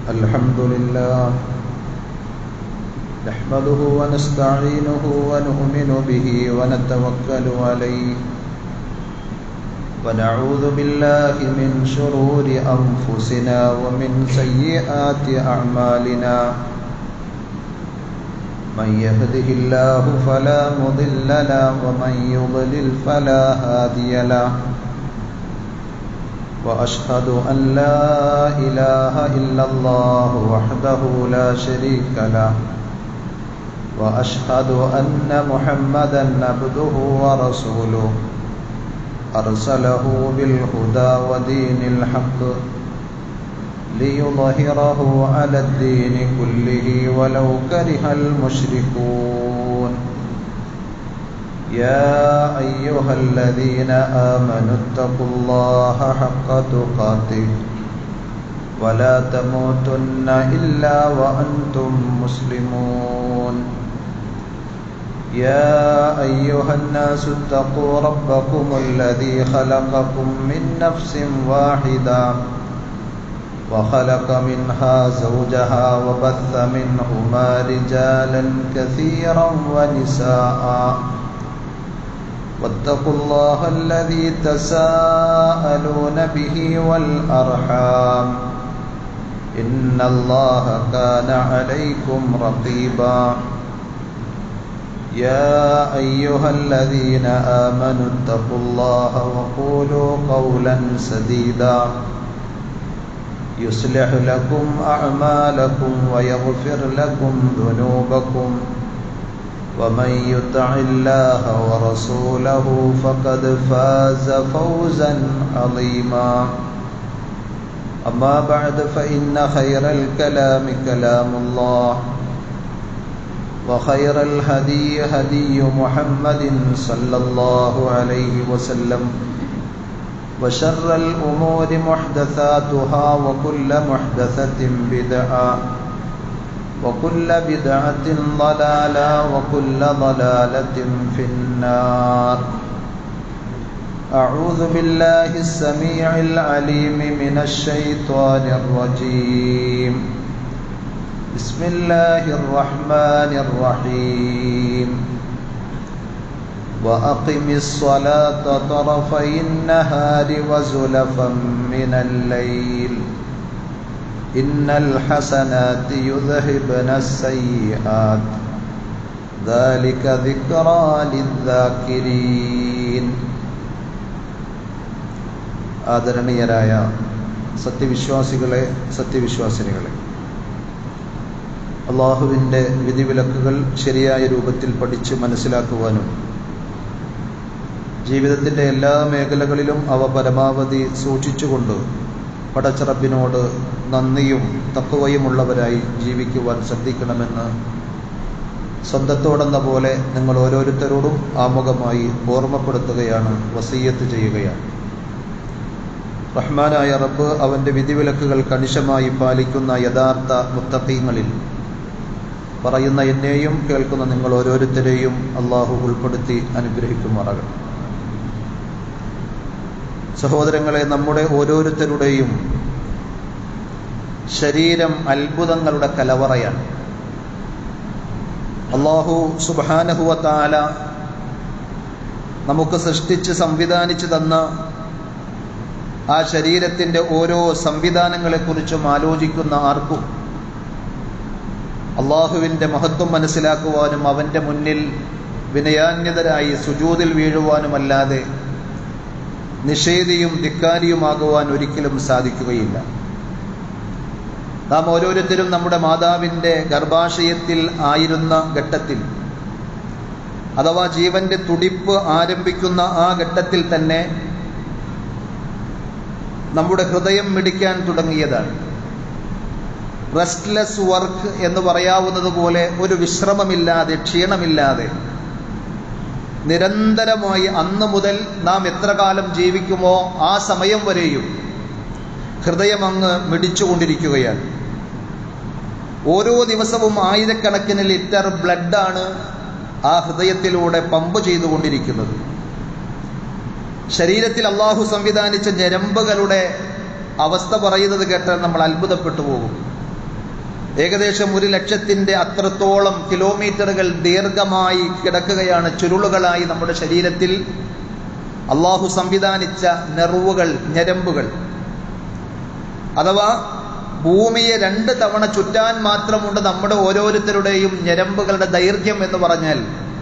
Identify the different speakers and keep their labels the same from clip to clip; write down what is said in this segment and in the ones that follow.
Speaker 1: الحمد لله نحمده ونستعينه ونؤمن به ونتوكل عليه ونعوذ بالله من شرور أنفسنا ومن سيئات أعمالنا من يهده الله فلا مضل له ومن يضلل فلا هادي له واشهد ان لا اله الا الله وحده لا شريك له واشهد ان محمدا عبده ورسوله ارسله بالهدى ودين الحق ليظهره على الدين كله ولو كره المشركون يا أيها الذين آمنوا اتقوا الله حق تقاته ولا تموتن إلا وأنتم مسلمون يا أيها الناس اتقوا ربكم الذي خلقكم من نفس واحدة وخلق منها زوجها وبث منهما رجالا كثيرا ونساء واتقوا الله الذي تساءلون به والأرحام إن الله كان عليكم رقيبا يا أيها الذين آمنوا اتقوا الله وقولوا قولا سديدا يصلح لكم أعمالكم ويغفر لكم ذنوبكم ومن يطع الله ورسوله فقد فاز فوزا عظيما أما بعد فإن خير الكلام كلام الله وخير الهدي هدي محمد صلى الله عليه وسلم وشر الأمور محدثاتها وكل محدثة بدعة وكل بدعة ضلالة وكل ضلالة في النار أعوذ بالله السميع العليم من الشيطان الرجيم بسم الله الرحمن الرحيم وأقم الصلاة طرفي النهار وزلفا من الليل إن الحسنات يذهبن السيئات ذلك ذكرى للذاكرين ആദരണീയരായ സത്യവിശ്വാസികളെ സത്യവിശ്വാസിനികളെ അള്ളാഹുവിൻ്റെ വിധിവിലക്കുകൾ ശരിയായ രൂപത്തിൽ പഠിച്ച് മനസ്സിലാക്കുവാനും ജീവിതത്തിൻ്റെ എല്ലാ മേഖലകളിലും അവ പരമാവധി സൂക്ഷിച്ചുകൊണ്ട് പടച്ചറബിനോട് നന്ദിയും തക്കവയുമുള്ളവരായി ജീവിക്കുവാൻ ശ്രദ്ധിക്കണമെന്ന് സ്വന്തത്തോടെന്ന പോലെ നിങ്ങൾ ഓരോരുത്തരോടും ആമുഖമായി ഓർമ്മപ്പെടുത്തുകയാണ് വസീയത്ത് ചെയ്യുകയാണ് റഹ്മാനായ റബ്ബ് അവൻ്റെ വിധിവിലക്കുകൾ കണിശമായി പാലിക്കുന്ന യഥാർത്ഥ മുത്തക്കീങ്ങളിൽ പറയുന്ന എന്നെയും കേൾക്കുന്ന നിങ്ങൾ ഓരോരുത്തരെയും അള്ളാഹു ഉൾപ്പെടുത്തി അനുഗ്രഹിക്കുമാറാകട്ടെ സഹോദരങ്ങളെ നമ്മുടെ ഓരോരുത്തരുടെയും ശരീരം അത്ഭുതങ്ങളുടെ കലവറയാണ് അള്ളാഹു സുബാനഹുവത്താല നമുക്ക് സൃഷ്ടിച്ച് സംവിധാനിച്ചു തന്ന ആ ശരീരത്തിൻ്റെ ഓരോ സംവിധാനങ്ങളെക്കുറിച്ചും ആലോചിക്കുന്ന ആർക്കും അള്ളാഹുവിൻ്റെ മഹത്വം മനസ്സിലാക്കുവാനും അവൻ്റെ മുന്നിൽ വിനയാന്യതരായി സുജൂതിൽ വീഴുവാനുമല്ലാതെ നിഷേധിയും ധിക്കാരിയുമാകുവാൻ ഒരിക്കലും സാധിക്കുകയില്ല നാം ഓരോരുത്തരും നമ്മുടെ മാതാവിൻ്റെ ഗർഭാശയത്തിൽ ആയിരുന്ന ഘട്ടത്തിൽ അഥവാ ജീവന്റെ തുടിപ്പ് ആരംഭിക്കുന്ന ആ ഘട്ടത്തിൽ തന്നെ നമ്മുടെ ഹൃദയം മിടിക്കാൻ തുടങ്ങിയതാണ് റെസ്റ്റ്ലെസ് വർക്ക് എന്ന് പറയാവുന്നത് പോലെ ഒരു വിശ്രമമില്ലാതെ ക്ഷീണമില്ലാതെ നിരന്തരമായി അന്ന് മുതൽ നാം എത്ര കാലം ജീവിക്കുമോ ആ സമയം വരെയും ഹൃദയം അങ്ങ് മിടിച്ചുകൊണ്ടിരിക്കുകയാണ് ഓരോ ദിവസവും ആയിരക്കണക്കിന് ലിറ്റർ ബ്ലഡാണ് ആ ഹൃദയത്തിലൂടെ പമ്പ് ചെയ്തുകൊണ്ടിരിക്കുന്നത് ശരീരത്തിൽ അള്ളാഹു സംവിധാനിച്ച ഞരമ്പുകളുടെ അവസ്ഥ പറയുന്നത് കേട്ടാൽ നമ്മൾ അത്ഭുതപ്പെട്ടു പോകും ഏകദേശം ഒരു ലക്ഷത്തിന്റെ അത്രത്തോളം കിലോമീറ്ററുകൾ ദീർഘമായി കിടക്കുകയാണ് ചുരുളുകളായി നമ്മുടെ ശരീരത്തിൽ അള്ളാഹു സംവിധാനിച്ച നെറുവുകൾ ഞരമ്പുകൾ അഥവാ ഭൂമിയെ രണ്ട് തവണ ചുറ്റാൻ മാത്രമുണ്ട് നമ്മുടെ ഓരോരുത്തരുടെയും ഞരമ്പുകളുടെ ദൈർഘ്യം എന്ന് പറഞ്ഞാൽ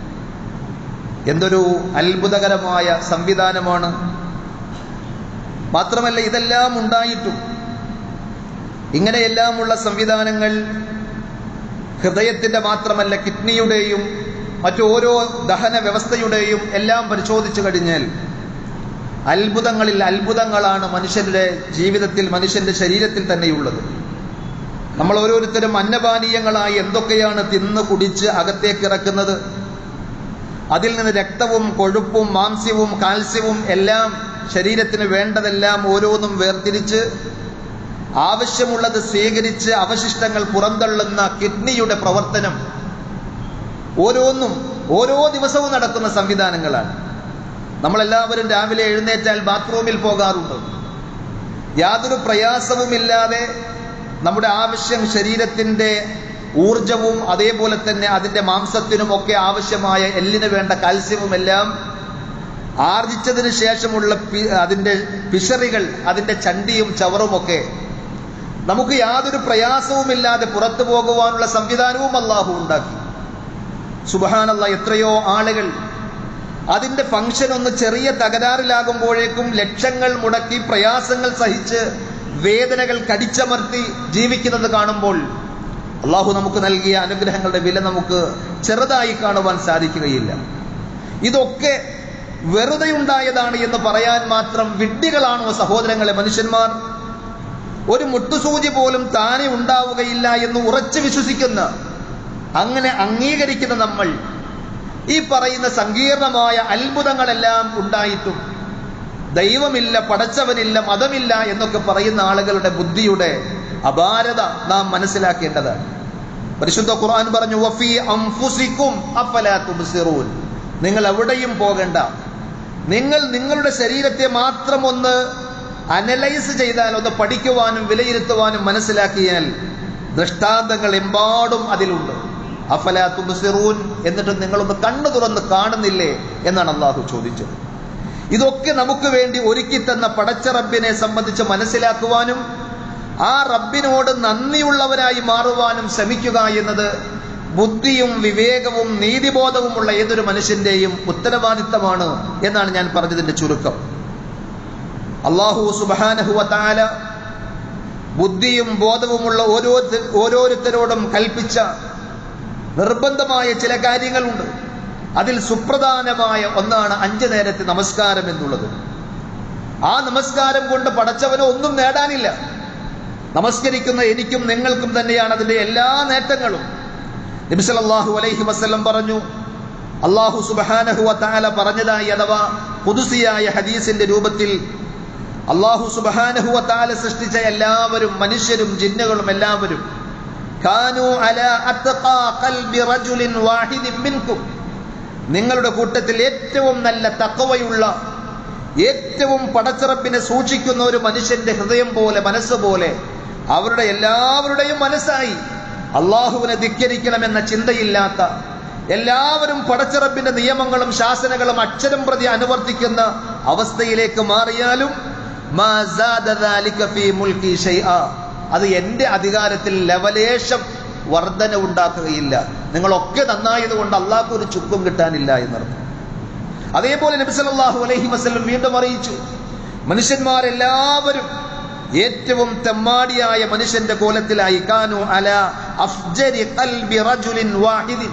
Speaker 1: എന്തൊരു അത്ഭുതകരമായ സംവിധാനമാണ് മാത്രമല്ല ഇതെല്ലാം ഉണ്ടായിട്ടും ഇങ്ങനെയെല്ലാമുള്ള സംവിധാനങ്ങൾ ഹൃദയത്തിന്റെ മാത്രമല്ല കിഡ്നിയുടെയും മറ്റോരോ ദഹന വ്യവസ്ഥയുടെയും എല്ലാം പരിശോധിച്ചു കഴിഞ്ഞാൽ അത്ഭുതങ്ങളിൽ അത്ഭുതങ്ങളാണ് മനുഷ്യരുടെ ജീവിതത്തിൽ മനുഷ്യന്റെ ശരീരത്തിൽ തന്നെയുള്ളത് നമ്മൾ ഓരോരുത്തരും അന്നപാനീയങ്ങളായി എന്തൊക്കെയാണ് തിന്ന് കുടിച്ച് അകത്തേക്ക് ഇറക്കുന്നത് അതിൽ നിന്ന് രക്തവും കൊഴുപ്പും മാംസ്യവും കാൽസ്യവും എല്ലാം ശരീരത്തിന് വേണ്ടതെല്ലാം ഓരോന്നും വേർതിരിച്ച് ആവശ്യമുള്ളത് സ്വീകരിച്ച് അവശിഷ്ടങ്ങൾ പുറന്തള്ളുന്ന കിഡ്നിയുടെ പ്രവർത്തനം ഓരോന്നും ഓരോ ദിവസവും നടക്കുന്ന സംവിധാനങ്ങളാണ് നമ്മളെല്ലാവരും രാവിലെ എഴുന്നേറ്റാൽ ബാത്റൂമിൽ പോകാറുണ്ട് യാതൊരു പ്രയാസവുമില്ലാതെ നമ്മുടെ ആവശ്യം ശരീരത്തിന്റെ ഊർജവും അതേപോലെ തന്നെ അതിന്റെ മാംസത്തിനും ഒക്കെ ആവശ്യമായ എല്ലിന് വേണ്ട കാൽസ്യവും എല്ലാം ആർജിച്ചതിന് ശേഷമുള്ള പി- അതിന്റെ പിഷറികൾ അതിന്റെ ചണ്ടിയും ചവറുമൊക്കെ നമുക്ക് യാതൊരു പ്രയാസവുമില്ലാതെ പുറത്തു പോകുവാനുള്ള സംവിധാനവും അള്ളാഹു ഉണ്ടാക്കി സുബഹാനല്ല എത്രയോ ആളുകൾ അതിന്റെ ഫംഗ്ഷൻ ഒന്ന് ചെറിയ തകരാറിലാകുമ്പോഴേക്കും ലക്ഷങ്ങൾ മുടക്കി പ്രയാസങ്ങൾ സഹിച്ച് വേദനകൾ കടിച്ചമർത്തി ജീവിക്കുന്നത് കാണുമ്പോൾ അള്ളാഹു നമുക്ക് നൽകിയ അനുഗ്രഹങ്ങളുടെ വില നമുക്ക് ചെറുതായി കാണുവാൻ സാധിക്കുകയില്ല ഇതൊക്കെ വെറുതെ ഉണ്ടായതാണ് എന്ന് പറയാൻ മാത്രം വിഡ്ഢികളാണോ സഹോദരങ്ങളെ മനുഷ്യന്മാർ ഒരു മുട്ടുസൂചി പോലും താനെ ഉണ്ടാവുകയില്ല എന്ന് ഉറച്ചു വിശ്വസിക്കുന്ന അങ്ങനെ അംഗീകരിക്കുന്ന നമ്മൾ ഈ പറയുന്ന സങ്കീർണമായ അത്ഭുതങ്ങളെല്ലാം ഉണ്ടായിട്ടും ദൈവമില്ല പടച്ചവനില്ല മതമില്ല എന്നൊക്കെ പറയുന്ന ആളുകളുടെ ബുദ്ധിയുടെ അപാരത നാം മനസ്സിലാക്കേണ്ടതാണ് പരിശുദ്ധ ഖുർആൻ പറഞ്ഞു വഫി അംഫുസിക്കും അഫലാ തുബ്സിറൂൻ നിങ്ങൾ എവിടെയും പോകണ്ട നിങ്ങൾ നിങ്ങളുടെ ശരീരത്തെ മാത്രം ഒന്ന് അനലൈസ് ചെയ്താൽ ഒന്ന് പഠിക്കുവാനും വിലയിരുത്തുവാനും മനസ്സിലാക്കിയാൽ ദൃഷ്ടാന്തങ്ങൾ എമ്പാടും അതിലുണ്ട് അഫലാ തുബ്സിറൂൻ എന്നിട്ട് നിങ്ങളൊന്ന് കണ്ണു തുറന്ന് കാണുന്നില്ലേ എന്നാണ് അള്ളാഹു ചോദിച്ചത് ഇതൊക്കെ നമുക്ക് വേണ്ടി ഒരുക്കി തന്ന പടച്ച റബ്ബിനെ സംബന്ധിച്ച് മനസ്സിലാക്കുവാനും ആ റബ്ബിനോട് നന്ദിയുള്ളവരായി മാറുവാനും ശ്രമിക്കുക എന്നത് ബുദ്ധിയും വിവേകവും നീതിബോധവുമുള്ള ഏതൊരു മനുഷ്യന്റെയും ഉത്തരവാദിത്തമാണ് എന്നാണ് ഞാൻ പറഞ്ഞതിന്റെ ചുരുക്കം അള്ളാഹു സുബാനഹുവ താല ബുദ്ധിയും ബോധവുമുള്ള ഓരോ ഓരോരുത്തരോടും കൽപ്പിച്ച നിർബന്ധമായ ചില കാര്യങ്ങളുണ്ട് അതിൽ സുപ്രധാനമായ ഒന്നാണ് അഞ്ചു നേരത്തെ നമസ്കാരം എന്നുള്ളത് ആ നമസ്കാരം കൊണ്ട് പടച്ചവനോ ഒന്നും നേടാനില്ല നമസ്കരിക്കുന്ന എനിക്കും നിങ്ങൾക്കും തന്നെയാണ് അതിന്റെ എല്ലാ നേട്ടങ്ങളും നബിസലല്ലാഹു അലൈഹി വസല്ലം പറഞ്ഞു അള്ളാഹു സുബഹാനഹുവ താല പറഞ്ഞതായി അഥവാ പുതുസിയായ ഹദീസിന്റെ രൂപത്തിൽ അള്ളാഹു സുബഹാനഹുവ താല സൃഷ്ടിച്ച എല്ലാവരും മനുഷ്യരും ജിന്നുകളും എല്ലാവരും കാനു അല അത്ഖാ ഖൽബി റജുലിൻ വാഹിദിൻ മിൻകും നിങ്ങളുടെ കൂട്ടത്തിൽ ഏറ്റവും നല്ല തക്കവയുള്ള ഏറ്റവും പടച്ചിറപ്പിനെ സൂക്ഷിക്കുന്ന ഒരു മനുഷ്യന്റെ ഹൃദയം പോലെ മനസ്സ് പോലെ അവരുടെ എല്ലാവരുടെയും മനസ്സായി അള്ളാഹുവിനെ ധിക്കരിക്കണമെന്ന ചിന്തയില്ലാത്ത എല്ലാവരും പടച്ചിറപ്പിന്റെ നിയമങ്ങളും ശാസനകളും അക്ഷരം പ്രതി അനുവർത്തിക്കുന്ന അവസ്ഥയിലേക്ക് മാറിയാലും മാ സാദ ദാലിക ഫീ മുൽക്കി ഷൈആ. അത് എന്റെ അധികാരത്തിൽ ലവലേശം വർധന ഉണ്ടാക്കുകയില്ല നിങ്ങളൊക്കെ നന്നായത് കൊണ്ട് അള്ളാഹ്ക്ക് ഒരു ചുക്കും കിട്ടാനില്ല എന്നർത്ഥം അതേപോലെ നബി സല്ലല്ലാഹു അലൈഹി വസല്ലം വീണ്ടും അറിയിച്ചു മനുഷ്യന്മാരെല്ലാവരും ഏറ്റവും തെമ്മാടിയായ മനുഷ്യന്റെ കോലത്തിലായി കാനു അല അഫ്ജരി ഖൽബി റജുലിൻ വാഹിദിൻ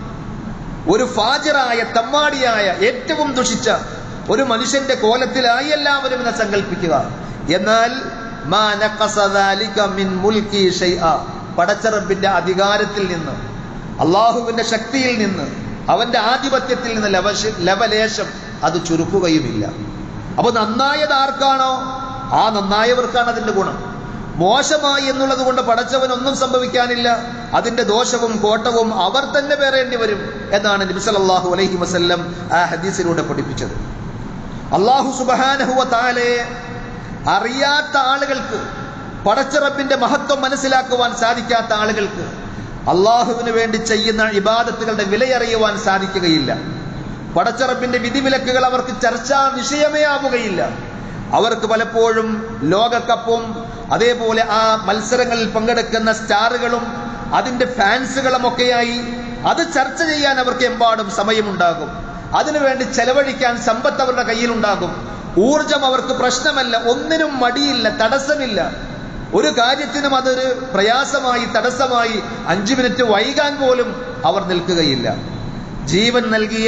Speaker 1: ഒരു ഫാജിറായ തെമ്മാടിയായ ഏറ്റവും ദുഷിച്ച ഒരു മനുഷ്യന്റെ കോലത്തിലായി എല്ലാവരും എന്നെ സങ്കല്പിക്കുക എന്നാൽ മാ നഖസ ദാലിക മിൻ മുൽക്കി ഷൈആ പടച്ചറബിന്റെ അധികാരത്തിൽ നിന്ന് അള്ളാഹുവിന്റെ ശക്തിയിൽ നിന്ന് അവന്റെ ആധിപത്യത്തിൽ നിന്ന് ലവശ- ലവലേശം അത് ചുരുക്കുകയുമില്ല അപ്പൊ നന്നായത് ആർക്കാണോ ആ നന്നായവർക്കാണ് അതിന്റെ ഗുണം മോശമായി എന്നുള്ളത് കൊണ്ട് പടച്ചവനൊന്നും സംഭവിക്കാനില്ല അതിന്റെ ദോഷവും കോട്ടവും അവർ തന്നെ പേറേണ്ടി വരും എന്നാണ് നബി സല്ലല്ലാഹു അലൈഹി വസല്ലം ആ ഹദീസിലൂടെ പഠിപ്പിച്ചത് അള്ളാഹു സുബഹാനഹുവ താലെ അറിയാത്ത ആളുകൾക്ക് പടച്ചിറപ്പിന്റെ മഹത്വം മനസ്സിലാക്കുവാൻ സാധിക്കാത്ത ആളുകൾക്ക് അള്ളാഹുവിന് വേണ്ടി ചെയ്യുന്ന ഇബാദത്തുകളുടെ വിലയറിയുവാൻ സാധിക്കുകയില്ല പടച്ചിറപ്പിന്റെ വിധിവിലക്കുകൾ അവർക്ക് ചർച്ചാ വിഷയമേ ആവുകയില്ല അവർക്ക് പലപ്പോഴും ലോകകപ്പും അതേപോലെ ആ മത്സരങ്ങളിൽ പങ്കെടുക്കുന്ന സ്റ്റാറുകളും അതിന്റെ ഫാൻസുകളും ഒക്കെയായി അത് ചർച്ച ചെയ്യാൻ അവർക്ക് എമ്പാടും സമയമുണ്ടാകും അതിനുവേണ്ടി ചെലവഴിക്കാൻ സമ്പത്ത് അവരുടെ കയ്യിലുണ്ടാകും ഊർജം അവർക്ക് പ്രശ്നമല്ല ഒന്നിനും മടിയില്ല തടസ്സമില്ല ഒരു കാര്യത്തിനും അതൊരു പ്രയാസമായി തടസ്സമായി അഞ്ചു മിനിറ്റ് വൈകാൻ പോലും അവർ നിൽക്കുകയില്ല ജീവൻ നൽകിയ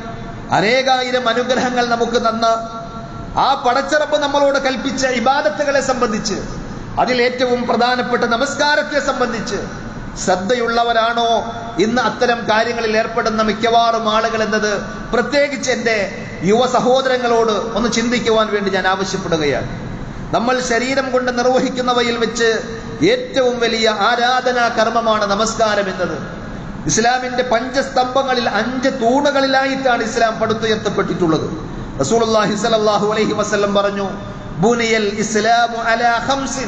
Speaker 1: അനേകായിരം അനുഗ്രഹങ്ങൾ നമുക്ക് തന്ന ആ പടച്ചിറപ്പ് നമ്മളോട് കൽപ്പിച്ച ഇബാദത്തുകളെ സംബന്ധിച്ച് അതിൽ ഏറ്റവും പ്രധാനപ്പെട്ട നമസ്കാരത്തെ സംബന്ധിച്ച് ശ്രദ്ധയുള്ളവരാണോ ഇന്ന് അത്തരം കാര്യങ്ങളിൽ ഏർപ്പെടുന്ന മിക്കവാറും ആളുകൾ എന്നത് പ്രത്യേകിച്ച് എൻ്റെ യുവ സഹോദരങ്ങളോട് ഒന്ന് ചിന്തിക്കുവാൻ വേണ്ടി ഞാൻ ആവശ്യപ്പെടുകയാണ് നമ്മൾ ശരീരം കൊണ്ട് നിർവഹിക്കുന്നവയിൽ വെച്ച് ഏറ്റവും വലിയ ആരാധനാ കർമ്മമാണ് നമസ്കാരം എന്നത് ഇസ്ലാമിന്റെ പഞ്ചസ്തംഭങ്ങളിൽ അഞ്ച് തൂണുകളിലായിട്ടാണ് ഇസ്ലാം പടുത്തുയർത്തപ്പെട്ടിട്ടുള്ളത് റസൂലുള്ളാഹി സ്വല്ലല്ലാഹു അലൈഹി വസല്ലം പറഞ്ഞു ബുനിയൽ ഇസ്ലാമു അലാ ഖംസിൻ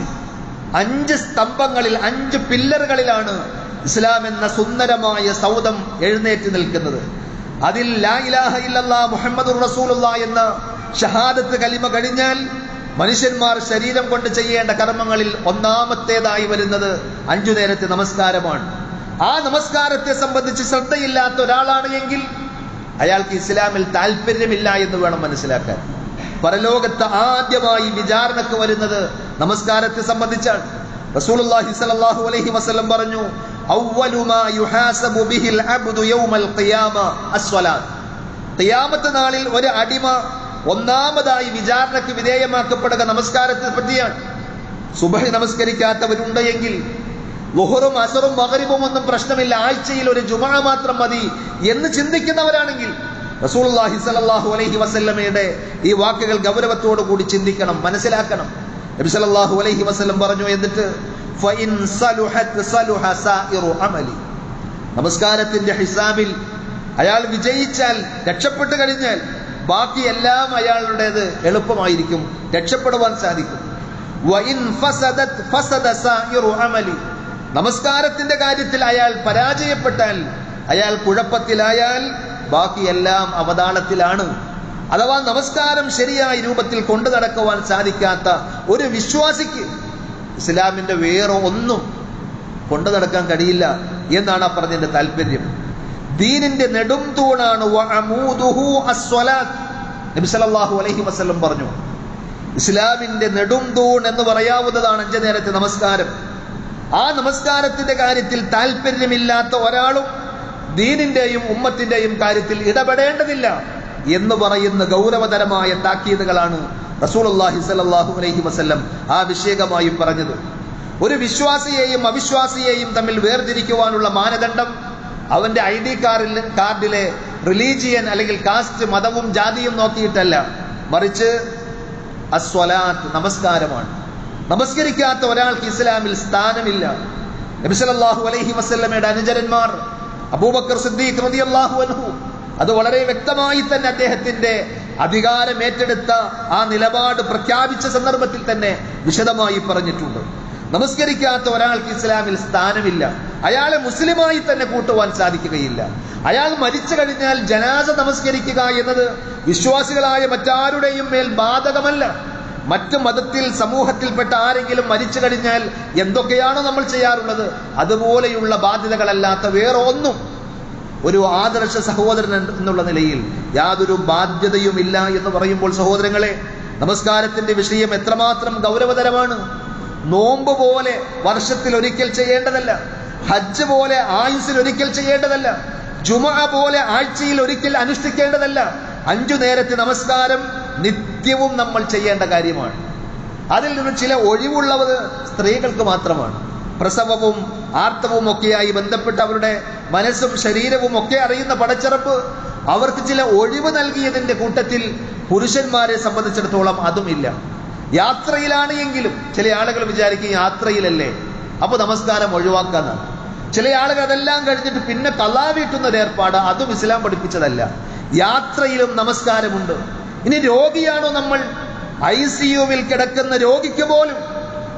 Speaker 1: അഞ്ച് സ്തംഭങ്ങളിൽ അഞ്ച് പില്ലറുകളിലാണ് ഇസ്ലാം എന്ന സുന്ദരമായ സൗദം എഴുന്നേറ്റ് നിൽക്കുന്നത് അതിൽ ലാ ഇലാഹ ഇല്ലല്ലാ മുഹമ്മദുർ റസൂലുള്ള എന്ന ഷഹാദത്ത് കലിമ കഴിഞ്ഞാൽ മനുഷ്യന്മാർ ശരീരം കൊണ്ട് ചെയ്യേണ്ട കർമ്മങ്ങളിൽ ഒന്നാമത്തേതായി വരുന്നത് അഞ്ചു നേരത്തെ നമസ്കാരമാണ് ആ നമസ്കാരത്തെ സംബന്ധിച്ച് ശ്രദ്ധയില്ലാത്ത ഒരാളാണ് എങ്കിൽ അയാൾക്ക് ഇസ്ലാമിൽ താല്പര്യമില്ല എന്ന് വേണം മനസ്സിലാക്കാൻ പരലോകത്ത് ആദ്യമായി വിചാരണക്ക് വരുന്നത് നമസ്കാരത്തെ സംബന്ധിച്ചാണ് റസൂലുള്ളാഹി സ്വല്ലല്ലാഹു അലൈഹി വസല്ലം പറഞ്ഞു അവ്വലു മാ യുഹാസബു ബിഹിൽ അബ്ദു യൗമൽ ഖിയാമ അസ്വലാത്ത് ഖിയാമത്ത് നാളിൽ ഒരു അടിമ ഒന്നാമതായി വിചാരണക്ക് വിധേയമാക്കപ്പെടുക നമസ്കാരത്തെ പറ്റിയാണ് സുബഹി നമസ്കരിക്കാത്തവരുണ്ട് എങ്കിൽ ലുഹറും അസറും മകരിബും ഒന്നും പ്രശ്നമില്ല ആഴ്ചയിൽ ഒരു ജുമാ മാത്രം മതി എന്ന് ചിന്തിക്കുന്നവരാണെങ്കിൽ റസൂലുള്ളാഹി സ്വല്ലല്ലാഹു അലൈഹി വസല്ലമയുടെ ഈ വാക്കുകൾ ഗൗരവത്തോടു കൂടി ചിന്തിക്കണം മനസ്സിലാക്കണം നബി സല്ലല്ലാഹു അലൈഹി വസല്ലം പറഞ്ഞു എന്നിട്ട് ഫഇൻ സലുഹത് സലുഹ സായിറു അമലി നമസ്കാരത്തിന്റെ ഹിസാബിൽ അയാൾ വിജയിച്ചാൽ രക്ഷപ്പെട്ടു കഴിഞ്ഞാൽ ബാക്കി എല്ലാം അയാളുടേത് എളുപ്പമായിരിക്കും രക്ഷപ്പെടുവാൻ സാധിക്കും വഇൻ ഫസദത് ഫസദ സായിറു അമലി നമസ്കാരത്തിന്റെ കാര്യത്തിൽ അയാൾ പരാജയപ്പെട്ടാൽ അയാൾ കുഴപ്പത്തിലായാൽ ബാക്കിയെല്ലാം അവതാളത്തിലാണ് അഥവാ നമസ്കാരം ശരിയായ രൂപത്തിൽ കൊണ്ടു നടക്കുവാൻ സാധിക്കാത്ത ഒരു വിശ്വാസിക്ക് ഇസ്ലാമിന്റെ വേറെ ഒന്നും കൊണ്ടു നടക്കാൻ കഴിയില്ല എന്നാണ് ആ പറഞ്ഞതിന്റെ താല്പര്യം ദീനിന്റെ നെടും തൂണാണ് വഅമൂദുഹു അസ്വലാത്ത്. നബി സല്ലല്ലാഹു അലൈഹി വസല്ലം പറഞ്ഞു ഇസ്ലാമിന്റെ നെടും തൂൺ എന്ന് പറയാവുന്നതാണ് അഞ്ചു നേരത്തെ നമസ്കാരം ആ നമസ്കാരത്തിന്റെ കാര്യത്തിൽ താല്പര്യമില്ലാത്ത ഒരാളും ദീനിന്റെയും ഉമ്മത്തിന്റെയും കാര്യത്തിൽ ഇടപെടേണ്ടതില്ല എന്ന് പറയുന്ന ഗൗരവതരമായ താക്കീതുകളാണ് റസൂലുള്ളാഹി സ്വല്ലല്ലാഹു അലൈഹി വസല്ലം ആ വിഷയകമായും പറഞ്ഞത് ഒരു വിശ്വാസിയെയും അവിശ്വാസിയെയും തമ്മിൽ വേർതിരിക്കുവാനുള്ള മാനദണ്ഡം അവന്റെ ഐ ഡി കാർഡിൽ കാർഡിലെ റിലീജിയൻ അല്ലെങ്കിൽ കാസ്റ്റ് മതവും ജാതിയും നോക്കിയിട്ടല്ല മറിച്ച് അസ്വലാത്ത് നമസ്കാരമാണ് നമസ്കരിക്കാത്ത ഒരാൾക്ക് ഇസ്ലാമിൽ സ്ഥാനമില്ല നബി സല്ലല്ലാഹു അലൈഹി വസല്ലമയുടെ അനുചരന്മാർ അബൂബക്കർ സിദ്ദീഖ് റളിയല്ലാഹു അൻഹു അത് വളരെ വ്യക്തമായി തന്നെ അദ്ദേഹത്തിന്റെ അധികാരം ഏറ്റെടുത്ത ആ നിലപാട് പ്രഖ്യാപിച്ച സന്ദർഭത്തിൽ തന്നെ വിശദമായി പറഞ്ഞിട്ടുണ്ട് നമസ്കരിക്കാത്ത ഒരാൾക്ക് ഇസ്ലാമിൽ സ്ഥാനമില്ല അയാളെ മുസ്ലിമായി തന്നെ കൂട്ടുവാൻ സാധിക്കുകയില്ല അയാൾ മരിച്ചു കഴിഞ്ഞാൽ ജനാസ നമസ്കരിക്കുക എന്നത് വിശ്വാസികളായ മറ്റാരുടെയും മേൽ ബാധകമല്ല മറ്റു മതത്തിൽ സമൂഹത്തിൽപ്പെട്ട ആരെങ്കിലും മരിച്ചു കഴിഞ്ഞാൽ എന്തൊക്കെയാണോ നമ്മൾ ചെയ്യാറുള്ളത് അതുപോലെയുള്ള ബാധ്യതകളല്ലാത്ത വേറെ ഒന്നും ഒരു ആദർശ സഹോദരൻ എന്നുള്ള നിലയിൽ യാതൊരു ബാധ്യതയുമില്ല എന്ന് പറയുമ്പോൾ സഹോദരങ്ങളെ നമസ്കാരത്തിന്റെ വിഷയം എത്രമാത്രം ഗൗരവതരമാണ് നോമ്പ് പോലെ വർഷത്തിൽ ഒരിക്കൽ ചെയ്യേണ്ടതല്ല ഹജ്ജ് പോലെ ആയുസിൽ ഒരിക്കൽ ചെയ്യേണ്ടതല്ല ജുമ പോലെ ആഴ്ചയിൽ ഒരിക്കൽ അനുഷ്ഠിക്കേണ്ടതല്ല അഞ്ചു നേരത്തെ നമസ്കാരം നിത്യവും നമ്മൾ ചെയ്യേണ്ട കാര്യമാണ് അതിൽ നിന്ന് ചില ഒഴിവുള്ളത് സ്ത്രീകൾക്ക് മാത്രമാണ് പ്രസവവും ആർത്തവും ഒക്കെയായി ബന്ധപ്പെട്ട് അവരുടെ മനസ്സും ശരീരവും ഒക്കെ അറിയുന്ന പടച്ചിറപ്പ് അവർക്ക് ചില ഒഴിവ് നൽകിയതിന്റെ കൂട്ടത്തിൽ പുരുഷന്മാരെ സംബന്ധിച്ചിടത്തോളം അതുമില്ല യാത്രയിലാണ് എങ്കിലും ചില ആളുകൾ വിചാരിക്കും യാത്രയിലല്ലേ അപ്പൊ നമസ്കാരം ഒഴിവാക്കാന്നാണ് ചില ആളുകൾ അതെല്ലാം കഴിഞ്ഞിട്ട് പിന്നെ കലാ വീട്ടുന്ന ഒരു ഏർപ്പാട് അതും ഇസ്ലാം പഠിപ്പിച്ചതല്ല യാത്രയിലും നമസ്കാരമുണ്ട് ഇനി രോഗിയാണോ നമ്മൾ ഐ സി യുവിൽ കിടക്കുന്ന രോഗിക്ക് പോലും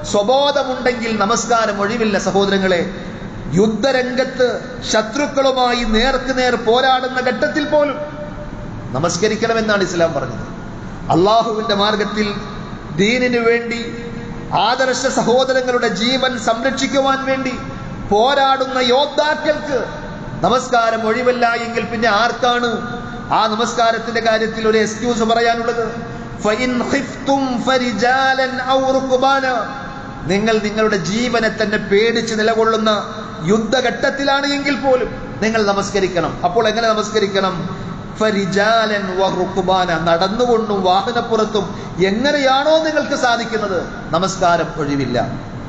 Speaker 1: സ്വബോധമുണ്ടെങ്കിൽ നമസ്കാരം ഒഴിവില്ല സഹോദരങ്ങളെ യുദ്ധരംഗത്ത് ശത്രുക്കളുമായി നേർക്ക് നേർ പോരാടുന്ന ഘട്ടത്തിൽ പോലും നമസ്കരിക്കണമെന്നാണ് ഇസ്ലാം പറഞ്ഞത് അള്ളാഹുവിന്റെ മാർഗത്തിൽ ദീനിനു വേണ്ടി ആദർശ സഹോദരങ്ങളുടെ ജീവൻ സംരക്ഷിക്കുവാൻ വേണ്ടി പോരാടുന്ന യോദ്ധാക്കൾക്ക് നമസ്കാരം ഒഴിവല്ല എങ്കിൽ പിന്നെ ആർക്കാണ് ആ നമസ്കാരത്തിന്റെ കാര്യത്തിൽ ഒരു എക്സ്ക്യൂസ് പറയാനുള്ളത് ഫഇൻ ഖിഫ്തും ഫരിജാലൻ ഔ റുക്ബാന. നിങ്ങൾ നിങ്ങളുടെ ജീവനെ തന്നെ പേടിച്ച് നിലകൊള്ളുന്ന യുദ്ധഘട്ടത്തിലാണ് എങ്കിൽ പോലും നിങ്ങൾ നമസ്കരിക്കണം അപ്പോൾ എങ്ങനെ നമസ്കരിക്കണം ഫരിജാലൻ വ റുക്ബാന. നടന്നുകൊണ്ടും വാഹനപ്പുറത്തും എങ്ങനെയാണോ നിങ്ങൾക്ക് സാധിക്കുന്നത് നമസ്കാരം ഒഴിവില്ല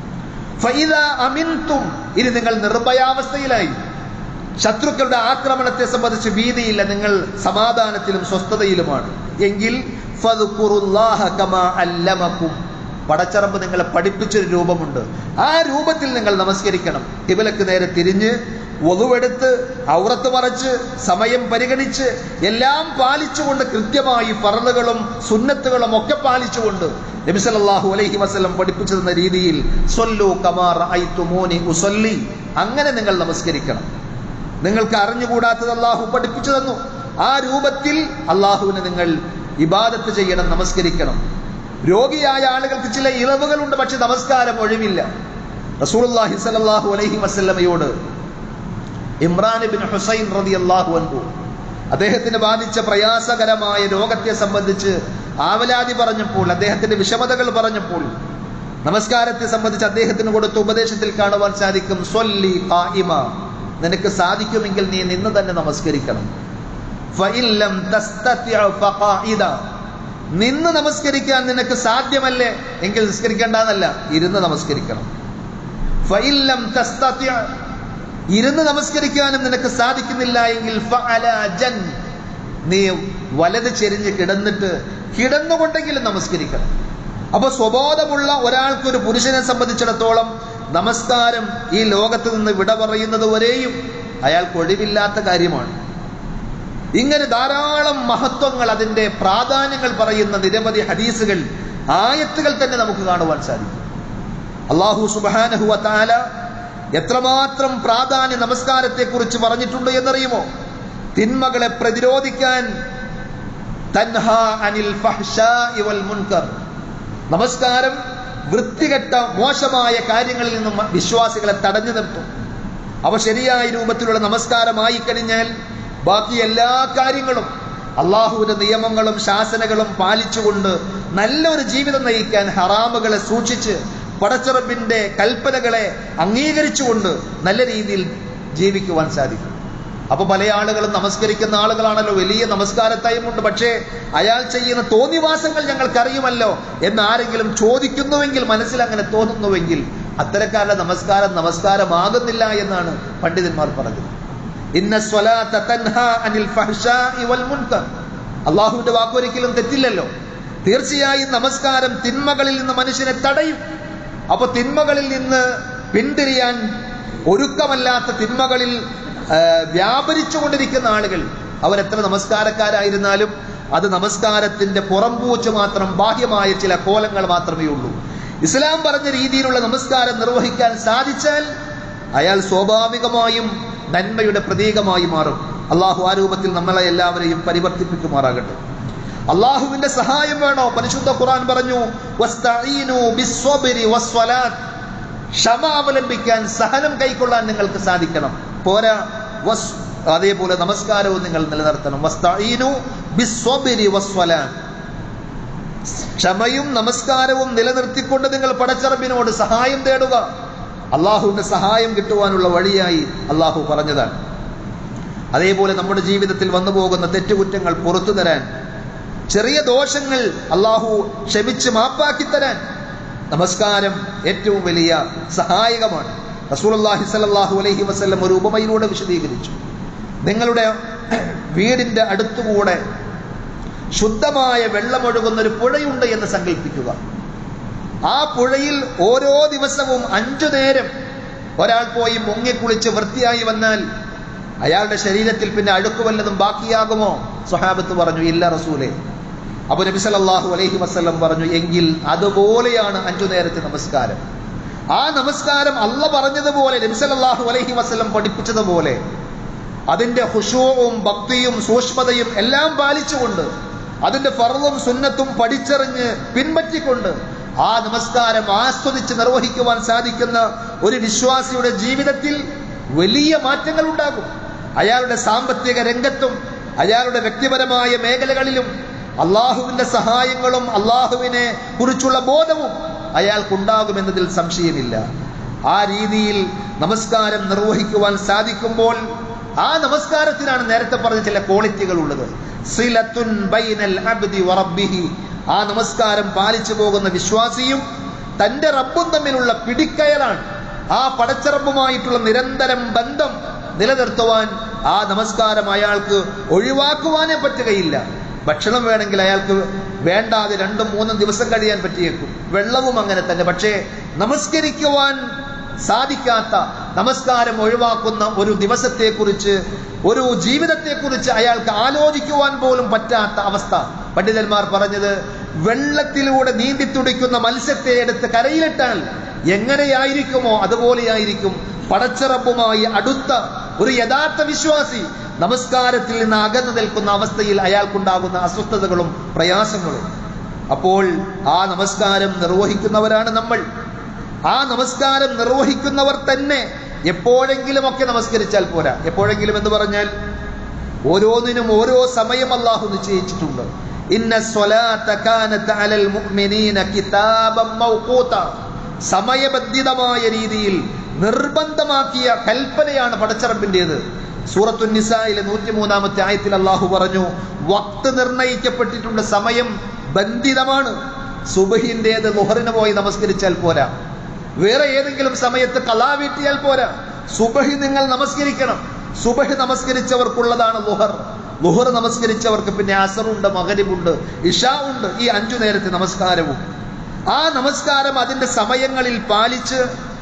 Speaker 1: ഫൈദ അമിൻതും ഇനി നിങ്ങൾ നിർഭയാവസ്ഥയിലായി ശത്രുക്കളുടെ ആക്രമണത്തെ സംബന്ധിച്ച് ഭീതിയില്ല നിങ്ങൾ സമാധാനത്തിലും സ്വസ്ഥതയിലുമാണ് എങ്കിൽ ഫദ്കുറുല്ലാഹ കമാ അല്ലമക്കും പടച്ചറമ്പ് നിങ്ങളെ പഠിപ്പിച്ചൊരു രൂപമുണ്ട് ആ രൂപത്തിൽ നിങ്ങൾ നമസ്കരിക്കണം കിബിലക്ക് നേരെ തിരിഞ്ഞ് ഒതുവെടുത്ത് ഔറത്ത് മറച്ച് സമയം പരിഗണിച്ച് എല്ലാം പാലിച്ചുകൊണ്ട് കൃത്യമായി ഫറലുകളും സുന്നത്തുകളും ഒക്കെ പാലിച്ചുകൊണ്ട് നബി സല്ലല്ലാഹു അലൈഹി വസല്ലം പഠിപ്പിച്ചു തന്ന രീതിയിൽ സൊല്ലു കമാർ ഐത്തുമോനി ഉസല്ലി അങ്ങനെ നിങ്ങൾ നമസ്കരിക്കണം നിങ്ങൾക്ക് അറിഞ്ഞുകൂടാത്തത് അള്ളാഹു പഠിപ്പിച്ചു തന്നു ആ രൂപത്തിൽ അള്ളാഹുവിന് നിങ്ങൾ ഇബാദത്ത് ചെയ്യണം നമസ്കരിക്കണം രോഗിയായ ആളുകൾക്ക് ചില ഇളവുകളുണ്ട് പക്ഷെ നമസ്കാരം ഒഴിവില്ല റസൂലുള്ളാഹി സ്വല്ലല്ലാഹു അലൈഹി വസല്ലമയോട് ഇമ്രാൻ ബിൻ ഹുസൈൻ റളിയല്ലാഹു അൻഹു അദ്ദേഹത്തിന് ബാധിച്ച പ്രയാസകരമായ രോഗത്തെ സംബന്ധിച്ച് ആവലാതി പറഞ്ഞപ്പോൾ അദ്ദേഹത്തിന്റെ വിഷമതകൾ പറഞ്ഞപ്പോൾ നമസ്കാരത്തെ സംബന്ധിച്ച് അദ്ദേഹത്തിന് കൊടുത്ത ഉപദേശത്തിൽ കാണുവാൻ സാധിക്കും സ്വല്ലി ഖായിമ നിനക്ക് സാധിക്കുമെങ്കിൽ നീ നിന്ന് തന്നെ നമസ്കരിക്കണം ഫഇല്ലം തസ്തതിഅ ഫഖാഇദ നിന്ന് നമസ്കരിക്കാൻ നിനക്ക് സാധ്യമല്ലേ എങ്കിൽ നിസ്കരിക്കേണ്ടെന്നല്ല ഇരുന്ന് നമസ്കരിക്കണം ഫഇല്ലം തസ്തതിഅ ഇരുന്ന് നമസ്കരിക്കാനും നിനക്ക് സാധിക്കുന്നില്ല എങ്കിൽ ഫഅല ജൻ നീ വലത് ചെരിഞ്ഞ് കിടന്നിട്ട് കിടന്നുകൊണ്ടെങ്കിലും നമസ്കരിക്കണം അപ്പൊ സ്വബോധമുള്ള ഒരാൾക്ക് ഒരു പുരുഷനെ സംബന്ധിച്ചിടത്തോളം നമസ്കാരം ഈ ലോകത്ത് നിന്ന് വിട പറയുന്നത് വരെയും അയാൾക്ക് ഒഴിവില്ലാത്ത കാര്യമാണ് ഇങ്ങനെ ധാരാളം മഹത്വങ്ങൾ അതിന്റെ പ്രാധാന്യങ്ങൾ പറയുന്ന നിരവധി ഹദീസുകൾ ആയത്തുകൾ തന്നെ നമുക്ക് കാണുവാൻ സാധിക്കും അള്ളാഹു സുബാനഹുവ താല എത്രമാത്രം പ്രാധാന്യ നമസ്കാരത്തെ കുറിച്ച് പറഞ്ഞിട്ടുണ്ട് എന്നറിയുമോ തിന്മകളെ പ്രതിരോധിക്കാൻ തൻഹ അനിൽ ഫഹ്ശാഇ വൽ മുൻകർ നമസ്കാരം വൃത്തികെട്ട മോശമായ കാര്യങ്ങളിൽ നിന്നും വിശ്വാസികളെ തടഞ്ഞു നിർത്തും അവ ശരിയായ രൂപത്തിലുള്ള നമസ്കാരമായി കഴിഞ്ഞാൽ ബാക്കി എല്ലാ കാര്യങ്ങളും അള്ളാഹുവിന്റെ നിയമങ്ങളും ശാസനകളും പാലിച്ചുകൊണ്ട് നല്ലൊരു ജീവിതം നയിക്കാൻ ഹറാമുകളെ സൂക്ഷിച്ച് പടച്ചുറപ്പിന്റെ കൽപ്പനകളെ അംഗീകരിച്ചുകൊണ്ട് നല്ല രീതിയിൽ ജീവിക്കുവാൻ സാധിക്കും അപ്പൊ പല ആളുകളും നമസ്കരിക്കുന്ന ആളുകളാണല്ലോ വലിയ നമസ്കാരത്തായുമുണ്ട് പക്ഷേ അയാൾ ചെയ്യുന്ന തോന്നിവാസങ്ങൾ ഞങ്ങൾക്കറിയുമല്ലോ എന്ന് ആരെങ്കിലും ചോദിക്കുന്നുവെങ്കിൽ മനസ്സിൽ അങ്ങനെ തോന്നുന്നുവെങ്കിൽ അത്തരക്കാരുടെ നമസ്കാരം നമസ്കാരമാകുന്നില്ല എന്നാണ് പണ്ഡിതന്മാർ പറഞ്ഞത് ഇന്ന സ്വലാത്ത തൻഹ അനിൽ ഫഹ്ശാഇ വൽ മുൻകർ അള്ളാഹുവിന്റെ വാക്കൊരിക്കലും തെറ്റില്ലല്ലോ തീർച്ചയായും നമസ്കാരം തിന്മകളിൽ നിന്ന് മനുഷ്യനെ തടയും അപ്പൊ തിന്മകളിൽ നിന്ന് പിന്തിരിയാൻ ഒരുക്കമല്ലാത്ത തിന്മകളിൽ ആ, വ്യാപരിച്ചുകൊണ്ടിരിക്കുന്ന ആളുകൾ അവരെത്ര നമസ്കാരക്കാരായിരുന്നാലും അത് നമസ്കാരത്തിന്റെ പുറംപൂച്ച് മാത്രം ബാഹ്യമായ ചില കോലങ്ങൾ മാത്രമേ ഉള്ളൂ ഇസ്ലാം പറഞ്ഞ രീതിയിലുള്ള നമസ്കാരം നിർവഹിക്കാൻ സാധിച്ചാൽ അയാൾ സ്വാഭാവികമായും നന്മയുടെ പ്രതീകമായി മാറും അള്ളാഹു ആ രൂപത്തിൽ നമ്മളെ എല്ലാവരെയും പരിവർത്തിപ്പിക്കുമാറാകട്ടെ അള്ളാഹുവിന്റെ സഹായം വേണോ പരിശുദ്ധ ഖുർആൻ പറഞ്ഞു "വസ്തഈനു ബിസ്സബ്രി വസ്സലാത്ത്." ക്ഷമ അവലംബിക്കാൻ സഹനം കൈക്കൊള്ളാൻ നിങ്ങൾക്ക് സാധിക്കണം പോരാ വസ് അതേപോലെ നമസ്കാരവും നിങ്ങൾ നിലനിർത്തണം വസ്തഈനു ബിസ്സബ്രി വസ്സലാത്ത്. ക്ഷമയും നമസ്കാരവും നിലനിർത്തിക്കൊണ്ട് നിങ്ങൾ പടച്ചറബിനോട് സഹായം തേടുക അള്ളാഹുവിന്റെ സഹായം കിട്ടുവാനുള്ള വഴിയായി അള്ളാഹു പറഞ്ഞതാണ് അതേപോലെ നമ്മുടെ ജീവിതത്തിൽ വന്നു പോകുന്ന തെറ്റുകുറ്റങ്ങൾ പുറത്തു തരാൻ ചെറിയ ദോഷങ്ങൾ അള്ളാഹു ക്ഷമിച്ച് മാപ്പാക്കി തരാൻ നമസ്കാരം ഏറ്റവും വലിയ സഹായകമാണ് റസൂലുള്ളാഹി സ്വല്ലല്ലാഹു അലൈഹി വസല്ലം ഒരു ഉപമയിലൂടെ വിശദീകരിച്ചു നിങ്ങളുടെ വീടിന്റെ അടുത്തുകൂടെ ശുദ്ധമായ വെള്ളമൊഴുകുന്ന ഒരു പുഴയുണ്ട് എന്ന് സങ്കല്പിക്കുക ആ പുഴയിൽ ഓരോ ദിവസവും അഞ്ചു നേരം ഒരാൾ പോയി മുങ്ങിക്കുളിച്ച് വൃത്തിയായി വന്നാൽ അയാളുടെ ശരീരത്തിൽ പിന്നെ അഴുക്ക് വല്ലതും ബാക്കിയാകുമോ സ്വഹാബത്ത് പറഞ്ഞു ഇല്ല റസൂലെ അപ്പൊ നബി സല്ലല്ലാഹു അലൈഹി വസല്ലം പറഞ്ഞു എങ്കിൽ അതുപോലെയാണ് അഞ്ചു നേരത്തെ നമസ്കാരം ആ നമസ്കാരം അല്ല പറഞ്ഞതുപോലെ നബി സല്ലല്ലാഹു അലൈഹി വസല്ലം പഠിപ്പിച്ചതുപോലെ അതിന്റെ ഹുഷൂവും ഭക്തിയും സൂക്ഷ്മതയും എല്ലാം പാലിച്ചുകൊണ്ട് അതിന്റെ ഫർളും സുന്നത്തും പഠിച്ചറിഞ്ഞ് പിൻപറ്റിക്കൊണ്ട് ആ നമസ്കാരം ആസ്വദിച്ച് നിർവഹിക്കുവാൻ സാധിക്കുന്ന ഒരു വിശ്വാസിയുടെ ജീവിതത്തിൽ വലിയ മാറ്റങ്ങൾ ഉണ്ടാകും അയാളുടെ സാമ്പത്തിക രംഗത്തും അയാളുടെ വ്യക്തിപരമായ മേഖലകളിലും അള്ളാഹുവിന്റെ സഹായങ്ങളും അള്ളാഹുവിനെ കുറിച്ചുള്ള ബോധവും അയാൾക്കുണ്ടാകുമെന്നതിൽ സംശയമില്ല ആ രീതിയിൽ നമസ്കാരം നിർവഹിക്കുവാൻ സാധിക്കുമ്പോൾ ആ നമസ്കാരത്തിനാണ് നേരത്തെ പറഞ്ഞ ചില ക്വാളിറ്റികൾ ഉള്ളത് സിലത്തുൻ ബൈനൽ അബ്ദി വറബ്ബിഹി ആ നമസ്കാരം പാലിച്ചു പോകുന്ന വിശ്വാസിയും തന്റെ റബ്ബും തമ്മിലുള്ള പിടിക്കയലാണ് ആ പടച്ചറബുമായിട്ടുള്ള നിരന്തരം ബന്ധം നിലനിർത്തുവാൻ ആ നമസ്കാരം അയാൾക്ക് ഒഴിവാക്കുവാനേ പറ്റുകയില്ല ഭക്ഷണം വേണമെങ്കിൽ അയാൾക്ക് വേണ്ടാതെ രണ്ടും മൂന്നും ദിവസം കഴിയാൻ പറ്റിയേക്കും വെള്ളവും അങ്ങനെ തന്നെ പക്ഷേ നമസ്കരിക്കുവാൻ സാധിക്കാത്ത നമസ്കാരം ഒഴിവാക്കുന്ന ഒരു ദിവസത്തെക്കുറിച്ച് ഒരു ജീവിതത്തെക്കുറിച്ച് അയാൾക്ക് ആലോചിക്കുവാൻ പോലും പറ്റാത്ത അവസ്ഥ പണ്ഡിതന്മാർ പറഞ്ഞത് വെള്ളത്തിലൂടെ നീന്തിത്തുടിക്കുന്ന മത്സ്യത്തെ എടുത്ത് കരയിലിട്ടാൽ എങ്ങനെയായിരിക്കുമോ അതുപോലെയായിരിക്കും പടച്ചിറപ്പുമായി അടുത്ത ഒരു യഥാർത്ഥ വിശ്വാസി നമസ്കാരത്തിൽ നിന്ന് അകന്നു നിൽക്കുന്ന അവസ്ഥയിൽ അയാൾക്കുണ്ടാകുന്ന അസ്വസ്ഥതകളും പ്രയാസങ്ങളും അപ്പോൾ ആ നമസ്കാരം നിർവഹിക്കുന്നവരാണ് നമ്മൾ ആ നമസ്കാരം നിർവഹിക്കുന്നവർ തന്നെ എപ്പോഴെങ്കിലും ഒക്കെ നമസ്കരിച്ചാൽ പോരാ എപ്പോഴെങ്കിലും എന്ന് പറഞ്ഞാൽ ഓരോന്നിനും ഓരോ സമയം അള്ളാഹു നിശ്ചയിച്ചിട്ടുണ്ട് ഇന്ന സ്വലാത്ത കാനത്ത് അലൽ മുഅ്മിനീന കിതാബം മൗഖൂത സമയബന്ധിതമായ രീതിയിൽ നിർബന്ധമാക്കിയ കൽപ്പനയാണ് പടച്ചറബിൻ്റെത് സൂറത്തു നിസായിലെ നൂറ്റിമൂന്നാമത്തെ ആയത്തിൽ അള്ളാഹു പറഞ്ഞു വക്ത് നിർണയിക്കപ്പെട്ടിട്ടുണ്ട് സമയം ബന്ധിതമാണ് സുബഹിൻ്റെത് ലുഹറിന് പോയി നമസ്കരിച്ചാൽ പോരാ വേറെ ഏതെങ്കിലും സമയത്ത് കലാ വീട്ടിയാൽ പോരാ സുബഹി നിങ്ങൾ നമസ്കരിക്കണം സുബഹി നമസ്കരിച്ചവർക്കുള്ളതാണ് ലുഹർ ലുഹർ നമസ്കരിച്ചവർക്ക് പിന്നെ അസറുണ്ട് മകരിബുണ്ട് ഇഷാ ഉണ്ട് ഈ അഞ്ചു നേരത്തെ നമസ്കാരവും ആ നമസ്കാരം അതിന്റെ സമയങ്ങളിൽ പാലിച്ച്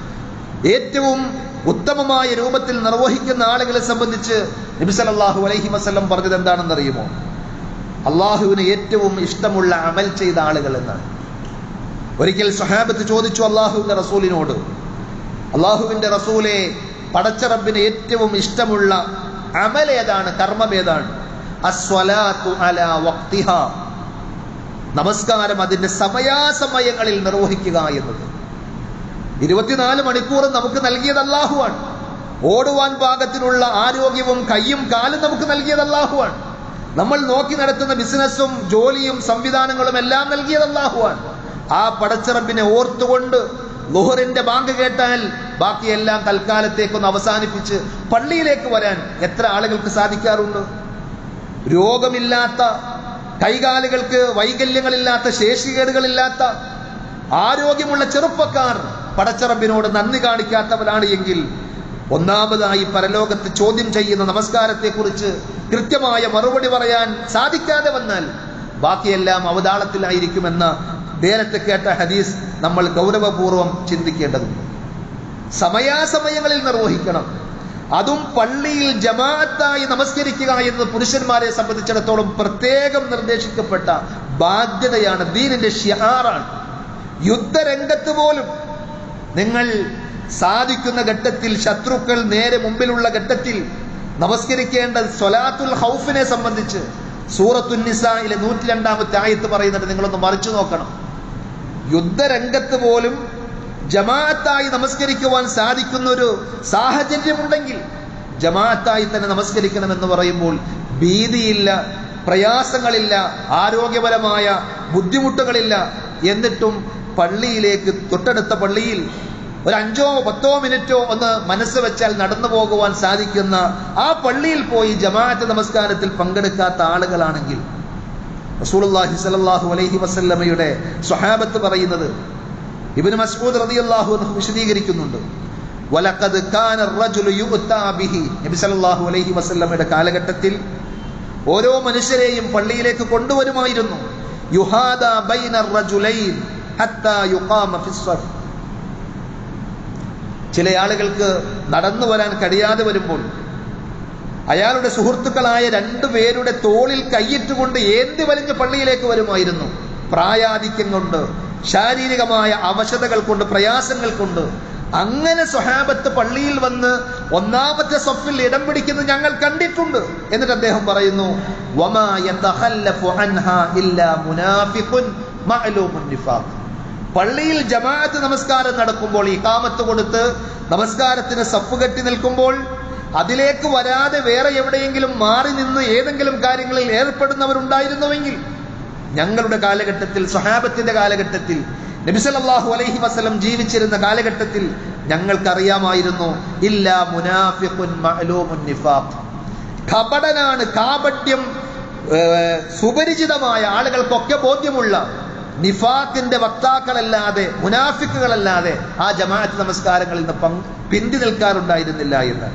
Speaker 1: ഏറ്റവും ഉത്തമമായ രൂപത്തിൽ നിർവഹിക്കുന്ന ആളുകളെ സംബന്ധിച്ച് നബി സല്ലല്ലാഹു അലൈഹി വസല്ലം പറഞ്ഞത് എന്താണെന്ന് അറിയുമോ അള്ളാഹുവിന് ഏറ്റവും ഇഷ്ടമുള്ള അമൽ ചെയ്ത ആളുകൾ എന്നാണ് ഒരിക്കൽ സഹാബത്ത് ചോദിച്ചു അള്ളാഹുവിന്റെ റസൂലിനോട് അള്ളാഹുവിന്റെ റസൂലെ പടച്ചറബിന് ഏറ്റവും ഇഷ്ടമുള്ള അമൽ ഏതാണ് കർമ്മം ഏതാണ് അസ്വലാത്തു അല വക്തിഹ നമസ്കാരം അതിന്റെ സമയാസമയങ്ങളിൽ നിർവഹിക്കുക എന്നത് ഇരുപത്തിനാല് മണിക്കൂർ നമുക്ക് നൽകിയത് അള്ളാഹുവാണ് ഓടുവാൻ പാകത്തിനുള്ള ആരോഗ്യവും കയ്യും കാലും നമുക്ക് നൽകിയത് അള്ളാഹുവാണ് നമ്മൾ നോക്കി നടത്തുന്ന ബിസിനസ്സും ജോലിയും സംവിധാനങ്ങളും എല്ലാം നൽകിയത് അള്ളാഹുവാണ് ആ പടച്ചിറപ്പിനെ ഓർത്തുകൊണ്ട് ലുഹറിന്റെ ബാങ്ക് കേട്ടാൽ ബാക്കിയെല്ലാം തൽക്കാലത്തേക്കൊന്ന് അവസാനിപ്പിച്ച് പള്ളിയിലേക്ക് വരാൻ എത്ര ആളുകൾക്ക് സാധിക്കാറുണ്ട് രോഗമില്ലാത്ത കൈകാലുകൾക്ക് വൈകല്യങ്ങളില്ലാത്ത ശേഷികേടുകളില്ലാത്ത ആരോഗ്യമുള്ള ചെറുപ്പക്കാർ പടച്ചറബിനോട് നന്ദി കാണിക്കാത്തവരാണ് എങ്കിൽ ഒന്നാമതായി പരലോകത്ത് ചോദ്യം ചെയ്യുന്ന നമസ്കാരത്തെക്കുറിച്ച് കൃത്യമായ മറുപടി പറയാൻ സാധിക്കാതെ വന്നാൽ ബാക്കിയെല്ലാം അവതാളത്തിലായിരിക്കുമെന്ന നേരത്തെ കേട്ട ഹദീസ് നമ്മൾ ഗൗരവപൂർവം ചിന്തിക്കേണ്ടതുണ്ട് സമയാസമയങ്ങളിൽ നിർവഹിക്കണം അതും പള്ളിയിൽ ജമാഅത്തായി നമസ്കരിക്കുക എന്നത് പുരുഷന്മാരെ സംബന്ധിച്ചിടത്തോളം പ്രത്യേകം നിർദ്ദേശിക്കപ്പെട്ട ബാധ്യതയാണ് ദീനിന്റെ ഷിയാറാണ് യുദ്ധരംഗത്ത് പോലും നിങ്ങൾ സാധിക്കുന്ന ഘട്ടത്തിൽ ശത്രുക്കൾ നേരെ മുമ്പിലുള്ള ഘട്ടത്തിൽ നമസ്കരിക്കേണ്ട സ്വലാത്തുൽ ഹൗഫിനെ സംബന്ധിച്ച് സൂറത്തുൻ നിസായിലെ നൂറ്റി രണ്ടാമത്തെ ആയത്ത് പറയുന്നുണ്ട് നിങ്ങളൊന്ന് മറിച്ചു നോക്കണം യുദ്ധരംഗത്ത് പോലും ജമാഅത്തായി നമസ്കരിക്കുവാൻ സാധിക്കുന്ന ഒരു സാഹചര്യമുണ്ടെങ്കിൽ ജമാഅത്തായി തന്നെ നമസ്കരിക്കണമെന്ന് പറയുമ്പോൾ ഭീതിയില്ല പ്രയാസങ്ങളില്ല ആരോഗ്യപരമായ ബുദ്ധിമുട്ടുകളില്ല എന്നിട്ടും പള്ളിയിലേക്ക് തൊട്ടടുത്ത പള്ളിയിൽ ഒരു അഞ്ചോ പത്തോ മിനിറ്റോ ഒന്ന് മനസ്സ് വെച്ചാൽ നടന്നു പോകുവാൻ സാധിക്കുന്ന ആ പള്ളിയിൽ പോയി ജമാഅത്ത് നമസ്കാരത്തിൽ പങ്കെടുക്കാത്ത ആളുകളാണെങ്കിൽ റസൂലുള്ളാഹി സ്വല്ലല്ലാഹു അലൈഹി വസല്ലമയുടെ സ്വഹാബത്ത് പറയുന്നത് ഇബ്നു മസ്ഊദ് റളിയല്ലാഹു അൻഹു വിശദീകരിക്കുന്നുണ്ട് വലഖദ് കാന الرجل യുഅതാ ബിഹി നബി സല്ലല്ലാഹു അലൈഹി വസല്ലമയുടെ കാലഘട്ടത്തിൽ ഓരോ മനുഷ്യരെയും പള്ളിയിലേക്ക് കൊണ്ടുവരുമായിരുന്നു യുഹാദ ബൈന الرجلين ഹത്താ യുഖാമ ഫി الصف ചില ആളുകൾക്ക് നടന്നു വരാൻ കഴിയാതെ വരുമ്പോൾ അയാളുടെ സുഹൃത്തുക്കളായ രണ്ടു പേരുടെ തോളിൽ കൈയിട്ടുകൊണ്ട് ഏന്തി വലിഞ്ഞ് പള്ളിയിലേക്ക് വരുമായിരുന്നു പ്രായാധിക്യം കൊണ്ട് ശാരീരികമായ അവശതകൾ കൊണ്ട് പ്രയാസങ്ങൾ കൊണ്ട് അങ്ങനെ സ്വഹാബത്ത് പള്ളിയിൽ വന്ന് ഒന്നാമത്തെ സൊഫിൽ ഇടം പിടിക്കുന്നത് ഞങ്ങൾ കണ്ടിട്ടുണ്ട് എന്നിട്ട് അദ്ദേഹം പറയുന്നു വമാ യതഖല്ലഫു അൻഹാ ഇല്ലാ മുനാഫിഖുൻ മഅലൂമുൻ നിഫാഖ് പള്ളിയിൽ ജമാഅത്ത് നമസ്കാരം നടക്കുമ്പോൾ ഈ കാമത്ത് കൊടുത്ത് നമസ്കാരത്തിന് സഫ് കെട്ടി നിൽക്കുമ്പോൾ അതിലേക്ക് വരാതെ വേറെ എവിടെയെങ്കിലും മാറി നിന്ന് ഏതെങ്കിലും കാര്യങ്ങളിൽ ഏർപ്പെടുന്നവരുണ്ടായിരുന്നുവെങ്കിൽ ഞങ്ങളുടെ കാലഘട്ടത്തിൽ സ്വഹാബത്തിന്റെ കാലഘട്ടത്തിൽ നബിസലല്ലാഹു അലൈഹി വസല്ലം ജീവിച്ചിരുന്ന കാലഘട്ടത്തിൽ ഞങ്ങൾക്കറിയാമായിരുന്നു ഇല്ല മുനാഫിഖുൻ മഅലൂമുൻ നിഫാഖ് കപടനാണ് കാപട്യം ഏഹ്, സുപരിചിതമായ ആളുകൾക്കൊക്കെ ബോധ്യമുള്ള നിഫാഖിന്റെ വക്താക്കളല്ലാതെ മുനാഫിക്കുകളല്ലാതെ ആ ജമാഅത്ത് നമസ്കാരങ്ങളിൽ നിന്ന് പങ്ക് പിന്തി നിൽക്കാറുണ്ടായിരുന്നില്ല എന്ന്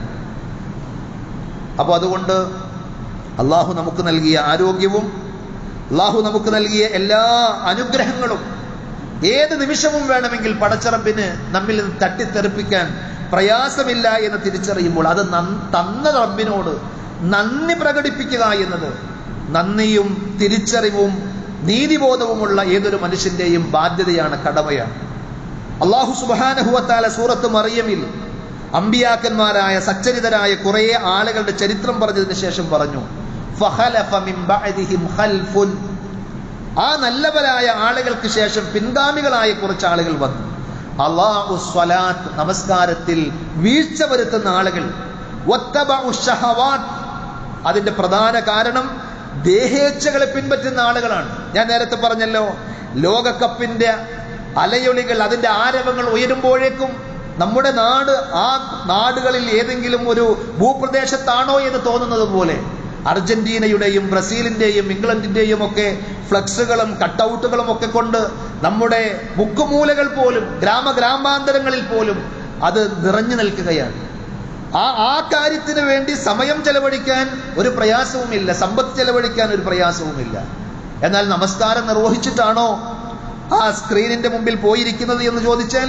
Speaker 1: അപ്പോൾ അതുകൊണ്ട് അള്ളാഹു നമുക്ക് നൽകിയ ആരോഗ്യവും അള്ളാഹു നമുക്ക് നൽകിയ എല്ലാ അനുഗ്രഹങ്ങളും ഏത് നിമിഷവും വേണമെങ്കിൽ പടച്ചറപ്പിന് നമ്മിൽ നിന്ന് തട്ടിത്തെറിപ്പിക്കാൻ പ്രയാസമില്ല എന്ന് തിരിച്ചറിയുമ്പോൾ അത് നൻ- തന്ന റബ്ബിനോട് നന്ദി പ്രകടിപ്പിക്കുക എന്നത് നന്ദിയും തിരിച്ചറിവും നീതിബോധവുമുള്ള ഏതൊരു മനുഷ്യന്റെയും ബാധ്യതയാണ് കടമയാണ് അള്ളാഹു സുബാനഹുവത്താല സൂറത്ത് മറിയമിൽ അമ്പിയാക്കന്മാരായ സച്ചരിതരായ കുറെ ആളുകളുടെ ചരിത്രം പറഞ്ഞതിന് ശേഷം പറഞ്ഞു ഫഖലഫ മിൻ ബഅദിഹിം ഖൽഫുൻ ആ നല്ലവരായ ആളുകൾക്ക് ശേഷം പിൻഗാമികളായ കുറച്ച് ആളുകൾ വന്നു അള്ളാഹു സ്വലാത്ത് നമസ്കാരത്തിൽ വീഴ്ച വരുത്തുന്ന ആളുകൾ വത്തബഉ ഷഹവാത്ത് അതിന്റെ പ്രധാന കാരണം ദേഹേച്ഛകളെ പിൻപറ്റുന്ന ആളുകളാണ് ഞാൻ നേരത്തെ പറഞ്ഞല്ലോ ലോകകപ്പിന്റെ അലയൊളികൾ അതിന്റെ ആരവങ്ങൾ ഉയരുമ്പോഴേക്കും നമ്മുടെ നാട് ആ നാടുകളിൽ ഏതെങ്കിലും ഒരു ഭൂപ്രദേശത്താണോ എന്ന് തോന്നുന്നത് പോലെ അർജന്റീനയുടെയും ബ്രസീലിന്റെയും ഇംഗ്ലണ്ടിന്റെയും ഒക്കെ ഫ്ലക്സുകളും കട്ടൗട്ടുകളും ഒക്കെ കൊണ്ട് നമ്മുടെ മുക്കുമൂലകൾ പോലും ഗ്രാമ ഗ്രാമാന്തരങ്ങളിൽ പോലും അത് നിറഞ്ഞു നിൽക്കുകയാണ് ആ ആ കാര്യത്തിന് വേണ്ടി സമയം ചെലവഴിക്കാൻ ഒരു പ്രയാസവുമില്ല സമ്പത്ത് ചെലവഴിക്കാൻ ഒരു പ്രയാസവുമില്ല എന്നാൽ നമസ്കാരം നിർവഹിച്ചിട്ടാണോ ആ സ്ക്രീനിന്റെ മുമ്പിൽ പോയിരിക്കുന്നത് എന്ന് ചോദിച്ചാൽ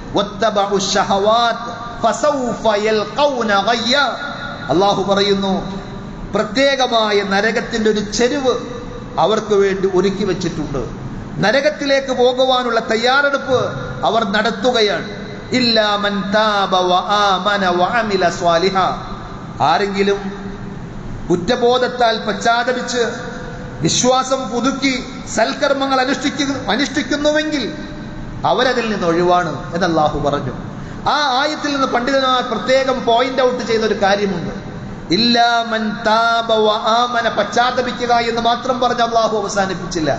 Speaker 1: വത്തബഉ ശഹവാത്ത് ഫസൗഫ യൽഖൗന ഗയ്യ. അള്ളാഹു പറയുന്നു പ്രത്യേകമായ നരകത്തിന്റെ ഒരു ചെരുവ് അവർക്ക് വേണ്ടി ഒരുക്കി വെച്ചിട്ടുണ്ട് നരകത്തിലേക്ക് പോകുവാനുള്ള തയ്യാറെടുപ്പ് അവർ നടത്തുകയാണ് ഇല്ലാ മൻ താബ വആമന വഅമില സ്വാലിഹ ആരെങ്കിലും കുറ്റബോധത്താൽ പശ്ചാത്തപിച്ച് വിശ്വാസം പുതുക്കി സൽക്കർമ്മങ്ങൾ അനുഷ്ഠിക്കുന്നു അനുഷ്ഠിക്കുന്നുവെങ്കിൽ അവരതിൽ നിന്ന് ഒഴിവാണ് എന്ന് അള്ളാഹു പറഞ്ഞു ആ ആയത്തിൽ നിന്ന് പണ്ഡിതന്മാർ പ്രത്യേകം പോയിന്റ് ഔട്ട് ചെയ്ത ഒരു കാര്യമുണ്ട് ഇല്ലാ മൻ താബ വആമന പശ്ചാത്തപിക്കുക എന്ന് മാത്രം പറഞ്ഞ് അള്ളാഹു അവസാനിപ്പിച്ചില്ല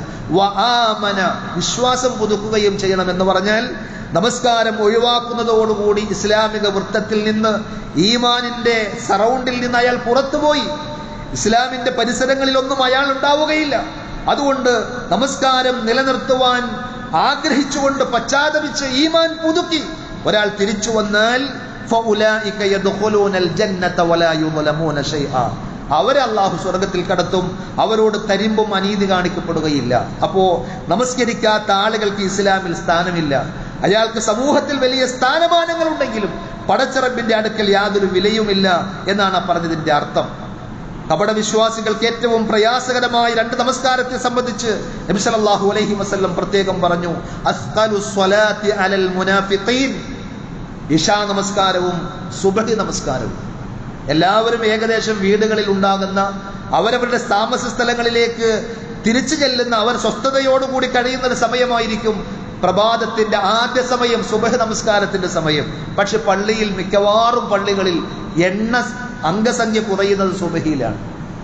Speaker 1: വആമന വിശ്വാസം പുതുക്കുകയും ചെയ്യണം എന്ന് പറഞ്ഞാൽ നമസ്കാരം ഒഴിവാക്കുന്നതോടുകൂടി ഇസ്ലാമിക വൃത്തത്തിൽ നിന്ന് ഈമാനിന്റെ സറൗണ്ടിൽ നിന്ന് അയാൾ പുറത്തുപോയി ഇസ്ലാമിന്റെ പരിസരങ്ങളിൽ ഒന്നും അയാൾ ഉണ്ടാവുകയില്ല അതുകൊണ്ട് നമസ്കാരം നിലനിർത്തുവാൻ ആഗ്രഹിച്ചുകൊണ്ട് പശ്ചാത്തപിച്ച് ഈമാൻ പുതുക്കി ഒരാൾ തിരിച്ചു വന്നാൽ ഫഉലായിക യദ്ഖുലൂനൽ ജന്നത വലാ യുദ്ലമൂന ശൈആ അവരെ അള്ളാഹു സ്വർഗത്തിൽ കടത്തും അവരോട് തരിമ്പും അനീതി കാണിക്കപ്പെടുകയില്ല അപ്പോ നമസ്കരിക്കാത്ത ആളുകൾക്ക് ഇസ്ലാമിൽ സ്ഥാനമില്ല അയാൾക്ക് സമൂഹത്തിൽ വലിയ സ്ഥാനമാനങ്ങൾ ഉണ്ടെങ്കിലും പടച്ചിറപ്പിന്റെ അടുക്കൽ യാതൊരു വിലയുമില്ല എന്നാണ് ആ പറഞ്ഞതിന്റെ അർത്ഥം കപട വിശ്വാസികൾക്ക് ഏറ്റവും പ്രയാസകരമായ രണ്ട് നമസ്കാരത്തെ സംബന്ധിച്ച് നബി സല്ലല്ലാഹു അലൈഹി വസല്ലം പ്രത്യേകം പറഞ്ഞു അസ്ഖലു സ്വലാത്തി അലൽ മുനാഫിഖീൻ ഇഷാ നമസ്കാരവും സുബഹി നമസ്കാരവും എല്ലാവരും ഏകദേശം വീടുകളിൽ ഉണ്ടാകുന്ന അവരവരുടെ താമസ സ്ഥലങ്ങളിലേക്ക് തിരിച്ചു ചെല്ലുന്ന അവർ സ്വസ്ഥതയോടുകൂടി കഴിയുന്ന ഒരു സമയമായിരിക്കും പ്രഭാതത്തിന്റെ ആദ്യ സമയം സുബഹ നമസ്കാരത്തിന്റെ സമയം പക്ഷെ പള്ളിയിൽ മിക്കവാറും പള്ളികളിൽ എണ്ണ അംഗസംഖ്യ കുറയുന്നത് സുബഹിയിലാണ്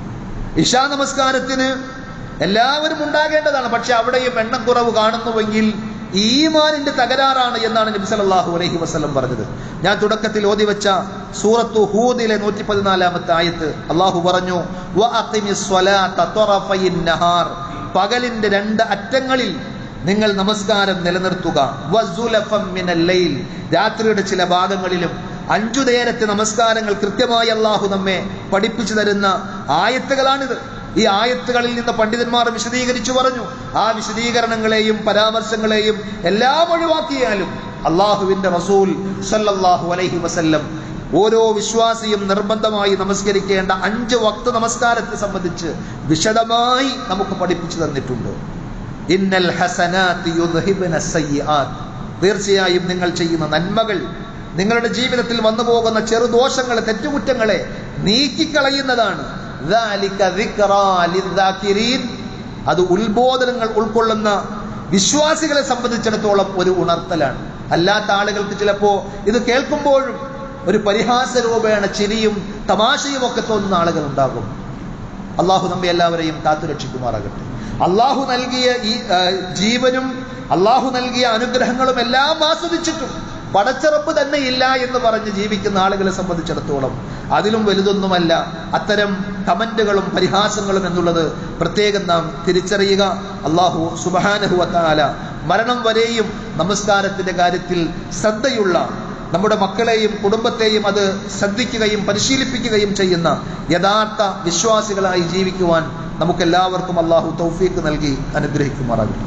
Speaker 1: ഇഷാ നമസ്കാരത്തിന് എല്ലാവരും ഉണ്ടാകേണ്ടതാണ് പക്ഷെ അവിടെയും എണ്ണക്കുറവ് കാണുന്നുവെങ്കിൽ ഈമാനിന്റെ തകരാറാണ് എന്നാണ് നബി സല്ലല്ലാഹു അലൈഹി വസല്ലം പറഞ്ഞത് ഞാൻ തുടക്കത്തിൽ ഓതി വെച്ച സൂറത്തു ഹൂദിലെ നൂറ്റി പതിനാലാമത്തെ ആയത്ത് അള്ളാഹു പറഞ്ഞു "വഅഖിമിസ് സ്വലാത്ത ത്വറഫയിൻ നഹാർ." പകലിന്റെ രണ്ട് അറ്റങ്ങളിൽ നിങ്ങൾ നമസ്കാരം നിലനിർത്തുക വസുലഫം മിനൽ ലൈൽ രാത്രിയുടെ ചില ഭാഗങ്ങളിലും അഞ്ചു നേരത്തെ നമസ്കാരങ്ങൾ കൃത്യമായി അള്ളാഹു നമ്മെ പഠിപ്പിച്ചു തരുന്ന ആയത്തുകളാണിത് ഈ ആയത്തുകളിൽ നിന്ന് പണ്ഡിതന്മാർ വിശദീകരിച്ചു പറഞ്ഞു ആ വിശദീകരണങ്ങളെയും പരാമർശങ്ങളെയും എല്ലാം ഒഴിവാക്കിയാലും അള്ളാഹുവിന്റെ റസൂൽ സല്ലല്ലാഹു അലൈഹി വസല്ലം ഓരോ വിശ്വാസിയും നിർബന്ധമായി നമസ്കരിക്കേണ്ട അഞ്ച് വക്ത നമസ്കാരത്തെ സംബന്ധിച്ച് വിശദമായി നമുക്ക് പഠിപ്പിച്ചു തന്നിട്ടുണ്ട് ഇന്നൽ ഹസനാത്തി യുദ്ഹിബ്ന സയ്യിആത്ത് തീർച്ചയായും നിങ്ങൾ ചെയ്യുന്ന നന്മകൾ നിങ്ങളുടെ ജീവിതത്തിൽ വന്നു പോകുന്ന ചെറുദോഷങ്ങളെ തെറ്റുകുറ്റങ്ങളെ നീക്കിക്കളയുന്നതാണ് ذَلِكَ ذِكْرَى لِلذَّاكِرِينَ. അത് ഉത്ബോധനങ്ങൾ ഉൾക്കൊള്ളുന്ന വിശ്വാസികളെ സംബന്ധിച്ചിടത്തോളം ഒരു ഉണർത്തലാണ് അല്ലാത്ത ആളുകൾക്ക് ചിലപ്പോ ഇത് കേൾക്കുമ്പോഴും ഒരു പരിഹാസ രൂപേണ ചിരിയും തമാശയും ഒക്കെ തോന്നുന്ന ആളുകൾ ഉണ്ടാകും അള്ളാഹു നമ്മെ എല്ലാവരെയും കാത്തുരക്ഷിക്കുമാറാകട്ടെ അള്ളാഹു നൽകിയ ഈ ആ, ജീവനും അള്ളാഹു നൽകിയ അനുഗ്രഹങ്ങളും എല്ലാം ആസ്വദിച്ചിട്ടും പടച്ചിറപ്പ് തന്നെ ഇല്ല എന്ന് പറഞ്ഞ് ജീവിക്കുന്ന ആളുകളെ സംബന്ധിച്ചിടത്തോളം അതിലും വലുതൊന്നുമല്ല അത്തരം കമന്റുകളും പരിഹാസങ്ങളും എന്നുള്ളത് പ്രത്യേകം നാം തിരിച്ചറിയുക അള്ളാഹു സുബാനഹുവത്താല മരണം വരെയും നമസ്കാരത്തിന്റെ കാര്യത്തിൽ ശ്രദ്ധയുള്ള നമ്മുടെ മക്കളെയും കുടുംബത്തെയും അത് ശ്രദ്ധിക്കുകയും പരിശീലിപ്പിക്കുകയും ചെയ്യുന്ന യഥാർത്ഥ വിശ്വാസികളായി ജീവിക്കുവാൻ നമുക്കെല്ലാവർക്കും അള്ളാഹു തൗഫീക്ക് നൽകി അനുഗ്രഹിക്കുമാറാകട്ടെ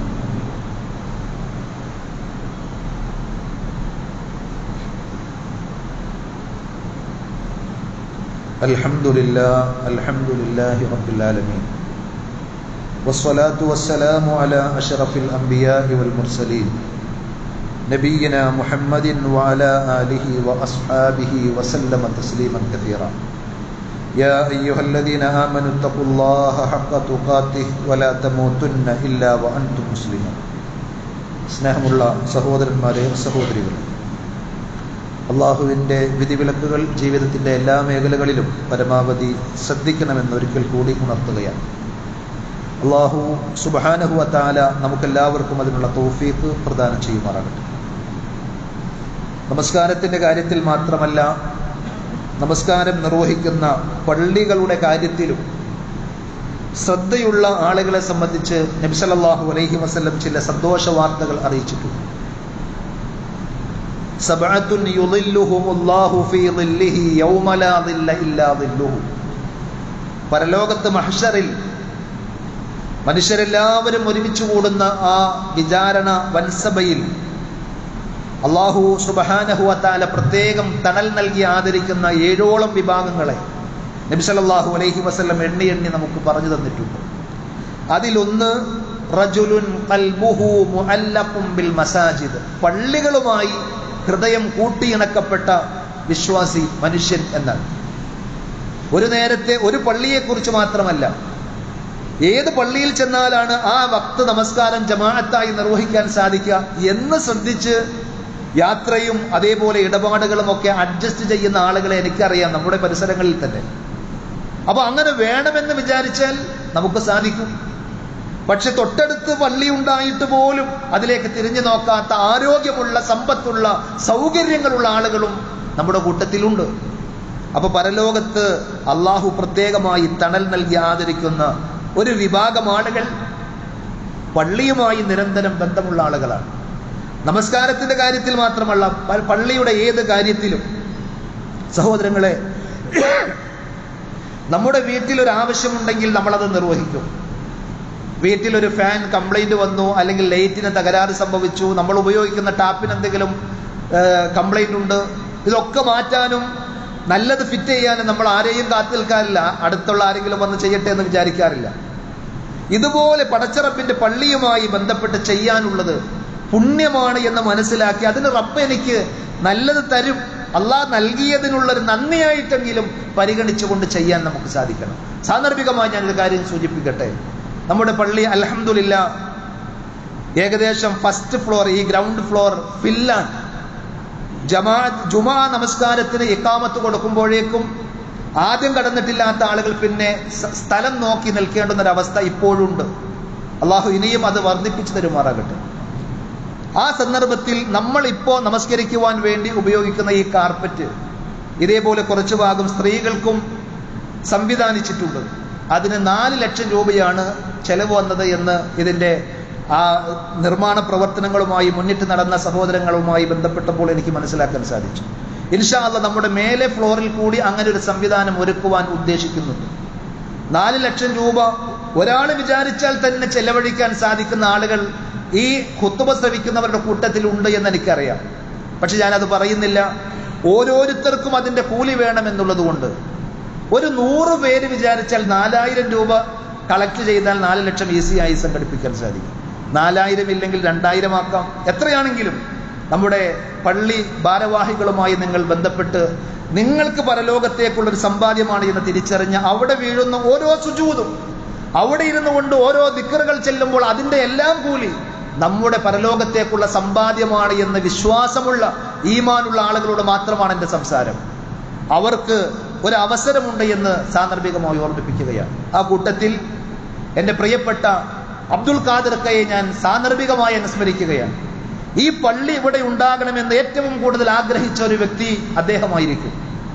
Speaker 1: الحمد لله الحمد لله رب العالمين والصلاة والسلام على أشرف الأنبياء والمرسلين نبينا محمد وعلى آله وأصحابه وسلم تسليما كثيرا يا أيها الذين آمنوا اتقوا الله حق تقاته ولا تموتن إلا وأنتم مسلمون സ്നേഹമുള്ള സഹോദരന്മാരെ സഹോദരികളെ അള്ളാഹുവിൻ്റെ വിധിവിലക്കുകൾ ജീവിതത്തിൻ്റെ എല്ലാ മേഖലകളിലും പരമാവധി ശ്രദ്ധിക്കണമെന്ന് ഒരിക്കൽ കൂടി ഉണർത്തുകയാണ് അള്ളാഹു സുബാനഹുവ താല നമുക്കെല്ലാവർക്കും അതിനുള്ള തോഫീക്ക് പ്രദാനം ചെയ്യുമാറാകട്ടെ നമസ്കാരത്തിൻ്റെ കാര്യത്തിൽ മാത്രമല്ല നമസ്കാരം നിർവഹിക്കുന്ന പള്ളികളുടെ കാര്യത്തിലും ശ്രദ്ധയുള്ള ആളുകളെ സംബന്ധിച്ച് നബിസലല്ലാഹു അലൈഹി വസല്ലം ചില സന്തോഷ വാർത്തകൾ അറിയിച്ചിട്ടുണ്ട് സബഅത്തുൻ യുളില്ലുഹുമുല്ലാഹു ഫീ ളില്ലിഹി യൗമ ലാ ളില്ല ഇല്ലാ ളില്ലുഹു പരലോകത്ത് മഹ്ശറിൽ മനുഷ്യരെല്ലാവരും ഒരുമിച്ച് കൂടുന്ന ആ വിചാരണ വൻസഭയിൽ അള്ളാഹു സുബഹാനഹുവത്താല പ്രത്യേകം തണൽ നൽകി ആദരിക്കുന്ന ഏഴോളം വിഭാഗങ്ങളെ നബിസലല്ലാഹു അലൈഹി വസല്ലം എണ്ണി എണ്ണി നമുക്ക് പറഞ്ഞു തന്നിട്ടുണ്ട് അതിലൊന്ന് റജുലുൻ ഖൽബുഹു മുഅല്ലഖും ബിൽ മസാജിദ് പള്ളികളുമായി ഹൃദയം കൂട്ടിയിണക്കപ്പെട്ട വിശ്വാസി മനുഷ്യൻ എന്നാണ് ഒരു നേരത്തെ ഒരു പള്ളിയെക്കുറിച്ച് മാത്രമല്ല ഏത് പള്ളിയിൽ ചെന്നാലാണ് ആ വക്ത് നമസ്കാരം ജമാഅത്തായി നിർവഹിക്കാൻ സാധിക്കുക എന്ന് ശ്രദ്ധിച്ച് യാത്രയും അതേപോലെ ഇടപാടുകളും ഒക്കെ അഡ്ജസ്റ്റ് ചെയ്യുന്ന ആളുകളെ എനിക്കറിയാം നമ്മുടെ പരിസരങ്ങളിൽ തന്നെ അപ്പൊ അങ്ങനെ വേണമെന്ന് വിചാരിച്ചാൽ നമുക്ക് സാധിക്കും പക്ഷെ തൊട്ടടുത്ത് പള്ളി ഉണ്ടായിട്ട് പോലും അതിലേക്ക് തിരിഞ്ഞു നോക്കാത്ത ആരോഗ്യമുള്ള സമ്പത്തുള്ള സൗകര്യങ്ങളുള്ള ആളുകളും നമ്മുടെ കൂട്ടത്തിലുണ്ട് അപ്പൊ പരലോകത്ത് അള്ളാഹു പ്രത്യേകമായി തണൽ നൽകി ആദരിക്കുന്ന ഒരു വിഭാഗം ആളുകൾ പള്ളിയുമായി നിരന്തരം ബന്ധമുള്ള ആളുകളാണ് നമസ്കാരത്തിന്റെ കാര്യത്തിൽ മാത്രമല്ല പ- പള്ളിയുടെ ഏത് കാര്യത്തിലും സഹോദരങ്ങളെ നമ്മുടെ വീട്ടിൽ ഒരു ആവശ്യമുണ്ടെങ്കിൽ നമ്മളത് നിർവഹിക്കും വീട്ടിലൊരു ഫാൻ കംപ്ലൈന്റ് വന്നു അല്ലെങ്കിൽ ലൈറ്റിന് തകരാറ് സംഭവിച്ചു നമ്മൾ ഉപയോഗിക്കുന്ന ടാപ്പിന് എന്തെങ്കിലും കംപ്ലൈന്റ് ഉണ്ട് ഇതൊക്കെ മാറ്റാനും നല്ലത് ഫിറ്റ് ചെയ്യാനും നമ്മൾ ആരെയും കാത്തു നിൽക്കാറില്ല അടുത്തുള്ള ആരെങ്കിലും വന്ന് ചെയ്യട്ടെ എന്ന് വിചാരിക്കാറില്ല ഇതുപോലെ പടച്ചറപ്പിന്റെ പള്ളിയുമായി ബന്ധപ്പെട്ട് ചെയ്യാനുള്ളത് പുണ്യമാണ് എന്ന് മനസ്സിലാക്കി അതിന് റബ്ബ് എനിക്ക് നല്ലത് തരും അള്ളാഹ് നൽകിയതിനുള്ള ഒരു നന്ദിയായിട്ടെങ്കിലും പരിഗണിച്ചുകൊണ്ട് ചെയ്യാൻ നമുക്ക് സാധിക്കണം സാന്ദർഭികമായി ഞാനൊരു കാര്യം സൂചിപ്പിക്കട്ടെ നമ്മുടെ പള്ളി അലഹമില്ല ഏകദേശം ഫസ്റ്റ് ഫ്ലോർ ഈ ഗ്രൗണ്ട് ഫ്ലോർ ഫില്ലാണ് ജമാ ജുമാ നമസ്കാരത്തിന് ഇക്കാമത്ത് കൊടുക്കുമ്പോഴേക്കും ആദ്യം കടന്നിട്ടില്ലാത്ത ആളുകൾ പിന്നെ സ- സ്ഥലം നോക്കി നിൽക്കേണ്ടുന്ന ഒരു അവസ്ഥ ഇപ്പോഴുണ്ട് അള്ളാഹു ഇനിയും അത് വർദ്ധിപ്പിച്ചു തരുമാറാകട്ടെ ആ സന്ദർഭത്തിൽ നമ്മൾ ഇപ്പോ നമസ്കരിക്കുവാൻ വേണ്ടി ഉപയോഗിക്കുന്ന ഈ കാർപ്പറ്റ് ഇതേപോലെ കുറച്ചു ഭാഗം സ്ത്രീകൾക്കും സംവിധാനിച്ചിട്ടുണ്ട് അതിന് നാല് ലക്ഷം രൂപയാണ് ചെലവ് വന്നത് എന്ന് ഇതിന്റെ ആ നിർമ്മാണ പ്രവർത്തനങ്ങളുമായി മുന്നിട്ട് നടന്ന സഹോദരങ്ങളുമായി ബന്ധപ്പെട്ടപ്പോൾ എനിക്ക് മനസ്സിലാക്കാൻ സാധിച്ചു ഇൻഷാ അള്ളാ നമ്മുടെ മേലെ ഫ്ലോറിൽ കൂടി അങ്ങനെ ഒരു സംവിധാനം ഒരുക്കുവാൻ ഉദ്ദേശിക്കുന്നുണ്ട് നാല് ലക്ഷം രൂപ ഒരാൾ വിചാരിച്ചാൽ തന്നെ ചെലവഴിക്കാൻ സാധിക്കുന്ന ആളുകൾ ഈ കുത്തുബ ശ്രവിക്കുന്നവരുടെ കൂട്ടത്തിൽ ഉണ്ട് എന്ന് എനിക്കറിയാം പക്ഷെ ഞാനത് പറയുന്നില്ല ഓരോരുത്തർക്കും അതിന്റെ കൂലി വേണമെന്നുള്ളത് കൊണ്ട് ഒരു നൂറ് പേര് വിചാരിച്ചാൽ നാലായിരം രൂപ കളക്ട് ചെയ്താൽ നാല് ലക്ഷം ഈസി ആയി സംഘടിപ്പിക്കാൻ സാധിക്കും നാലായിരം ഇല്ലെങ്കിൽ രണ്ടായിരം ആക്കാം എത്രയാണെങ്കിലും നമ്മുടെ പള്ളി ഭാരവാഹികളുമായി നിങ്ങൾ ബന്ധപ്പെട്ട് നിങ്ങൾക്ക് പരലോകത്തേക്കുള്ള ഒരു സമ്പാദ്യമാണ് എന്ന് തിരിച്ചറിഞ്ഞ് അവിടെ വീഴുന്ന ഓരോ സുജൂതും അവിടെ ഇരുന്നു കൊണ്ട് ഓരോ ദിക്കറുകൾ ചെല്ലുമ്പോൾ അതിന്റെ എല്ലാം കൂലി നമ്മുടെ പരലോകത്തേക്കുള്ള സമ്പാദ്യമാണ് എന്ന് വിശ്വാസമുള്ള ഈമാനുള്ള ആളുകളോട് മാത്രമാണ് എൻ്റെ സംസാരം അവർക്ക് ഒരു അവസരമുണ്ട് എന്ന് സാന്ദർഭികമായി ഓർമ്മിപ്പിക്കുകയാണ് ആ കൂട്ടത്തിൽ എൻ്റെ പ്രിയപ്പെട്ട അബ്ദുൽ ഖാദിർക്കയെ ഞാൻ സാന്ദർഭികമായി അനുസ്മരിക്കുകയാണ് ഈ പള്ളി ഇവിടെ ഉണ്ടാകണമെന്ന് ഏറ്റവും കൂടുതൽ ആഗ്രഹിച്ച ഒരു വ്യക്തി അദ്ദേഹമായിരിക്കും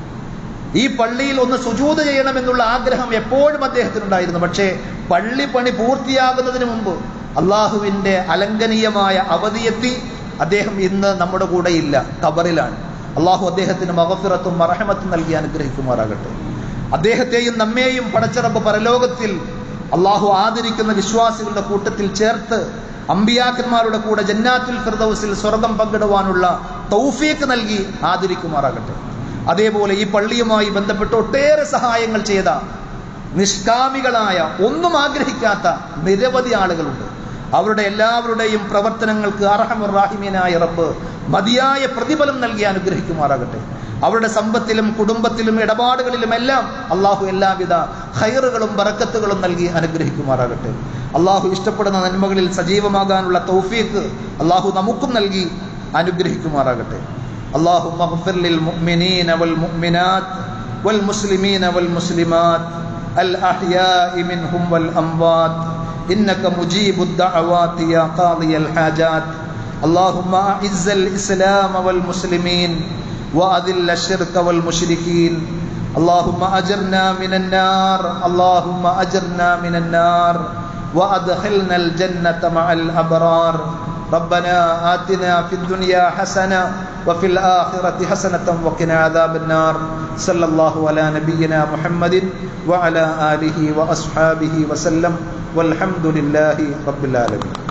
Speaker 1: ഈ പള്ളിയിൽ ഒന്ന് സുജൂത് ചെയ്യണമെന്നുള്ള ആഗ്രഹം എപ്പോഴും അദ്ദേഹത്തിനുണ്ടായിരുന്നു പക്ഷേ പള്ളി പണി പൂർത്തിയാകുന്നതിന് മുമ്പ് അള്ളാഹുവിന്റെ അലംഘനീയമായ അവധിയെത്തി അദ്ദേഹം ഇന്ന് നമ്മുടെ കൂടെ ഇല്ല ഖബറിലാണ് അള്ളാഹു അദ്ദേഹത്തിന് മഹഫിറത്തും മറഹമത്തും നൽകി അനുഗ്രഹിക്കുമാറാകട്ടെ അദ്ദേഹത്തെയും നമ്മെയും പടച്ചിറപ്പ് പരലോകത്തിൽ അള്ളാഹു ആദരിക്കുന്ന വിശ്വാസികളുടെ കൂട്ടത്തിൽ ചേർത്ത് അമ്പിയാക്കന്മാരുടെ കൂടെ ജന്നാത്തുൽ ഫിർദൗസിൽ സ്വർഗം പങ്കിടുവാനുള്ള തൗഫീക്ക് നൽകി ആദരിക്കുമാറാകട്ടെ അതേപോലെ ഈ പള്ളിയുമായി ബന്ധപ്പെട്ട് ഒട്ടേറെ സഹായങ്ങൾ ചെയ്ത നിഷ്കാമികളായ ഒന്നും ആഗ്രഹിക്കാത്ത നിരവധി ആളുകളുണ്ട് അവരുടെ എല്ലാവരുടെയും പ്രവർത്തനങ്ങൾക്ക് അർഹമുറാഹിമീനായ റബ്ബ് മതിയായ പ്രതിഫലം നൽകി അനുഗ്രഹിക്കുമാറാകട്ടെ അവരുടെ സമ്പത്തിലും കുടുംബത്തിലും ഇടപാടുകളിലുമെല്ലാം അള്ളാഹു എല്ലാവിധ ഹൈറുകളും ബറക്കത്തുകളും നൽകി അനുഗ്രഹിക്കുമാറാകട്ടെ അള്ളാഹു ഇഷ്ടപ്പെടുന്ന നന്മകളിൽ സജീവമാകാനുള്ള തൗഫീഖ് അള്ളാഹു നമുക്കും നൽകി അനുഗ്രഹിക്കുമാറാകട്ടെ اللهم اغفر للمؤمنين والمؤمنات والمسلمين والمسلمات الأحياء منهم والأموات إنك مجيب الدعوات يا قاضي الحاجات اللهم أعز الإسلام والمسلمين وأذل الشرك والمشركين اللهم أجرنا من النار اللهم أجرنا من النار وأدخلنا الجنة مع الأبرار ربنا آتنا في الدنيا حسنة وفي الآخرة حسنة وقنا عذاب النار صلى الله على نبينا محمد وعلى آله وأصحابه وسلم والحمد لله رب العالمين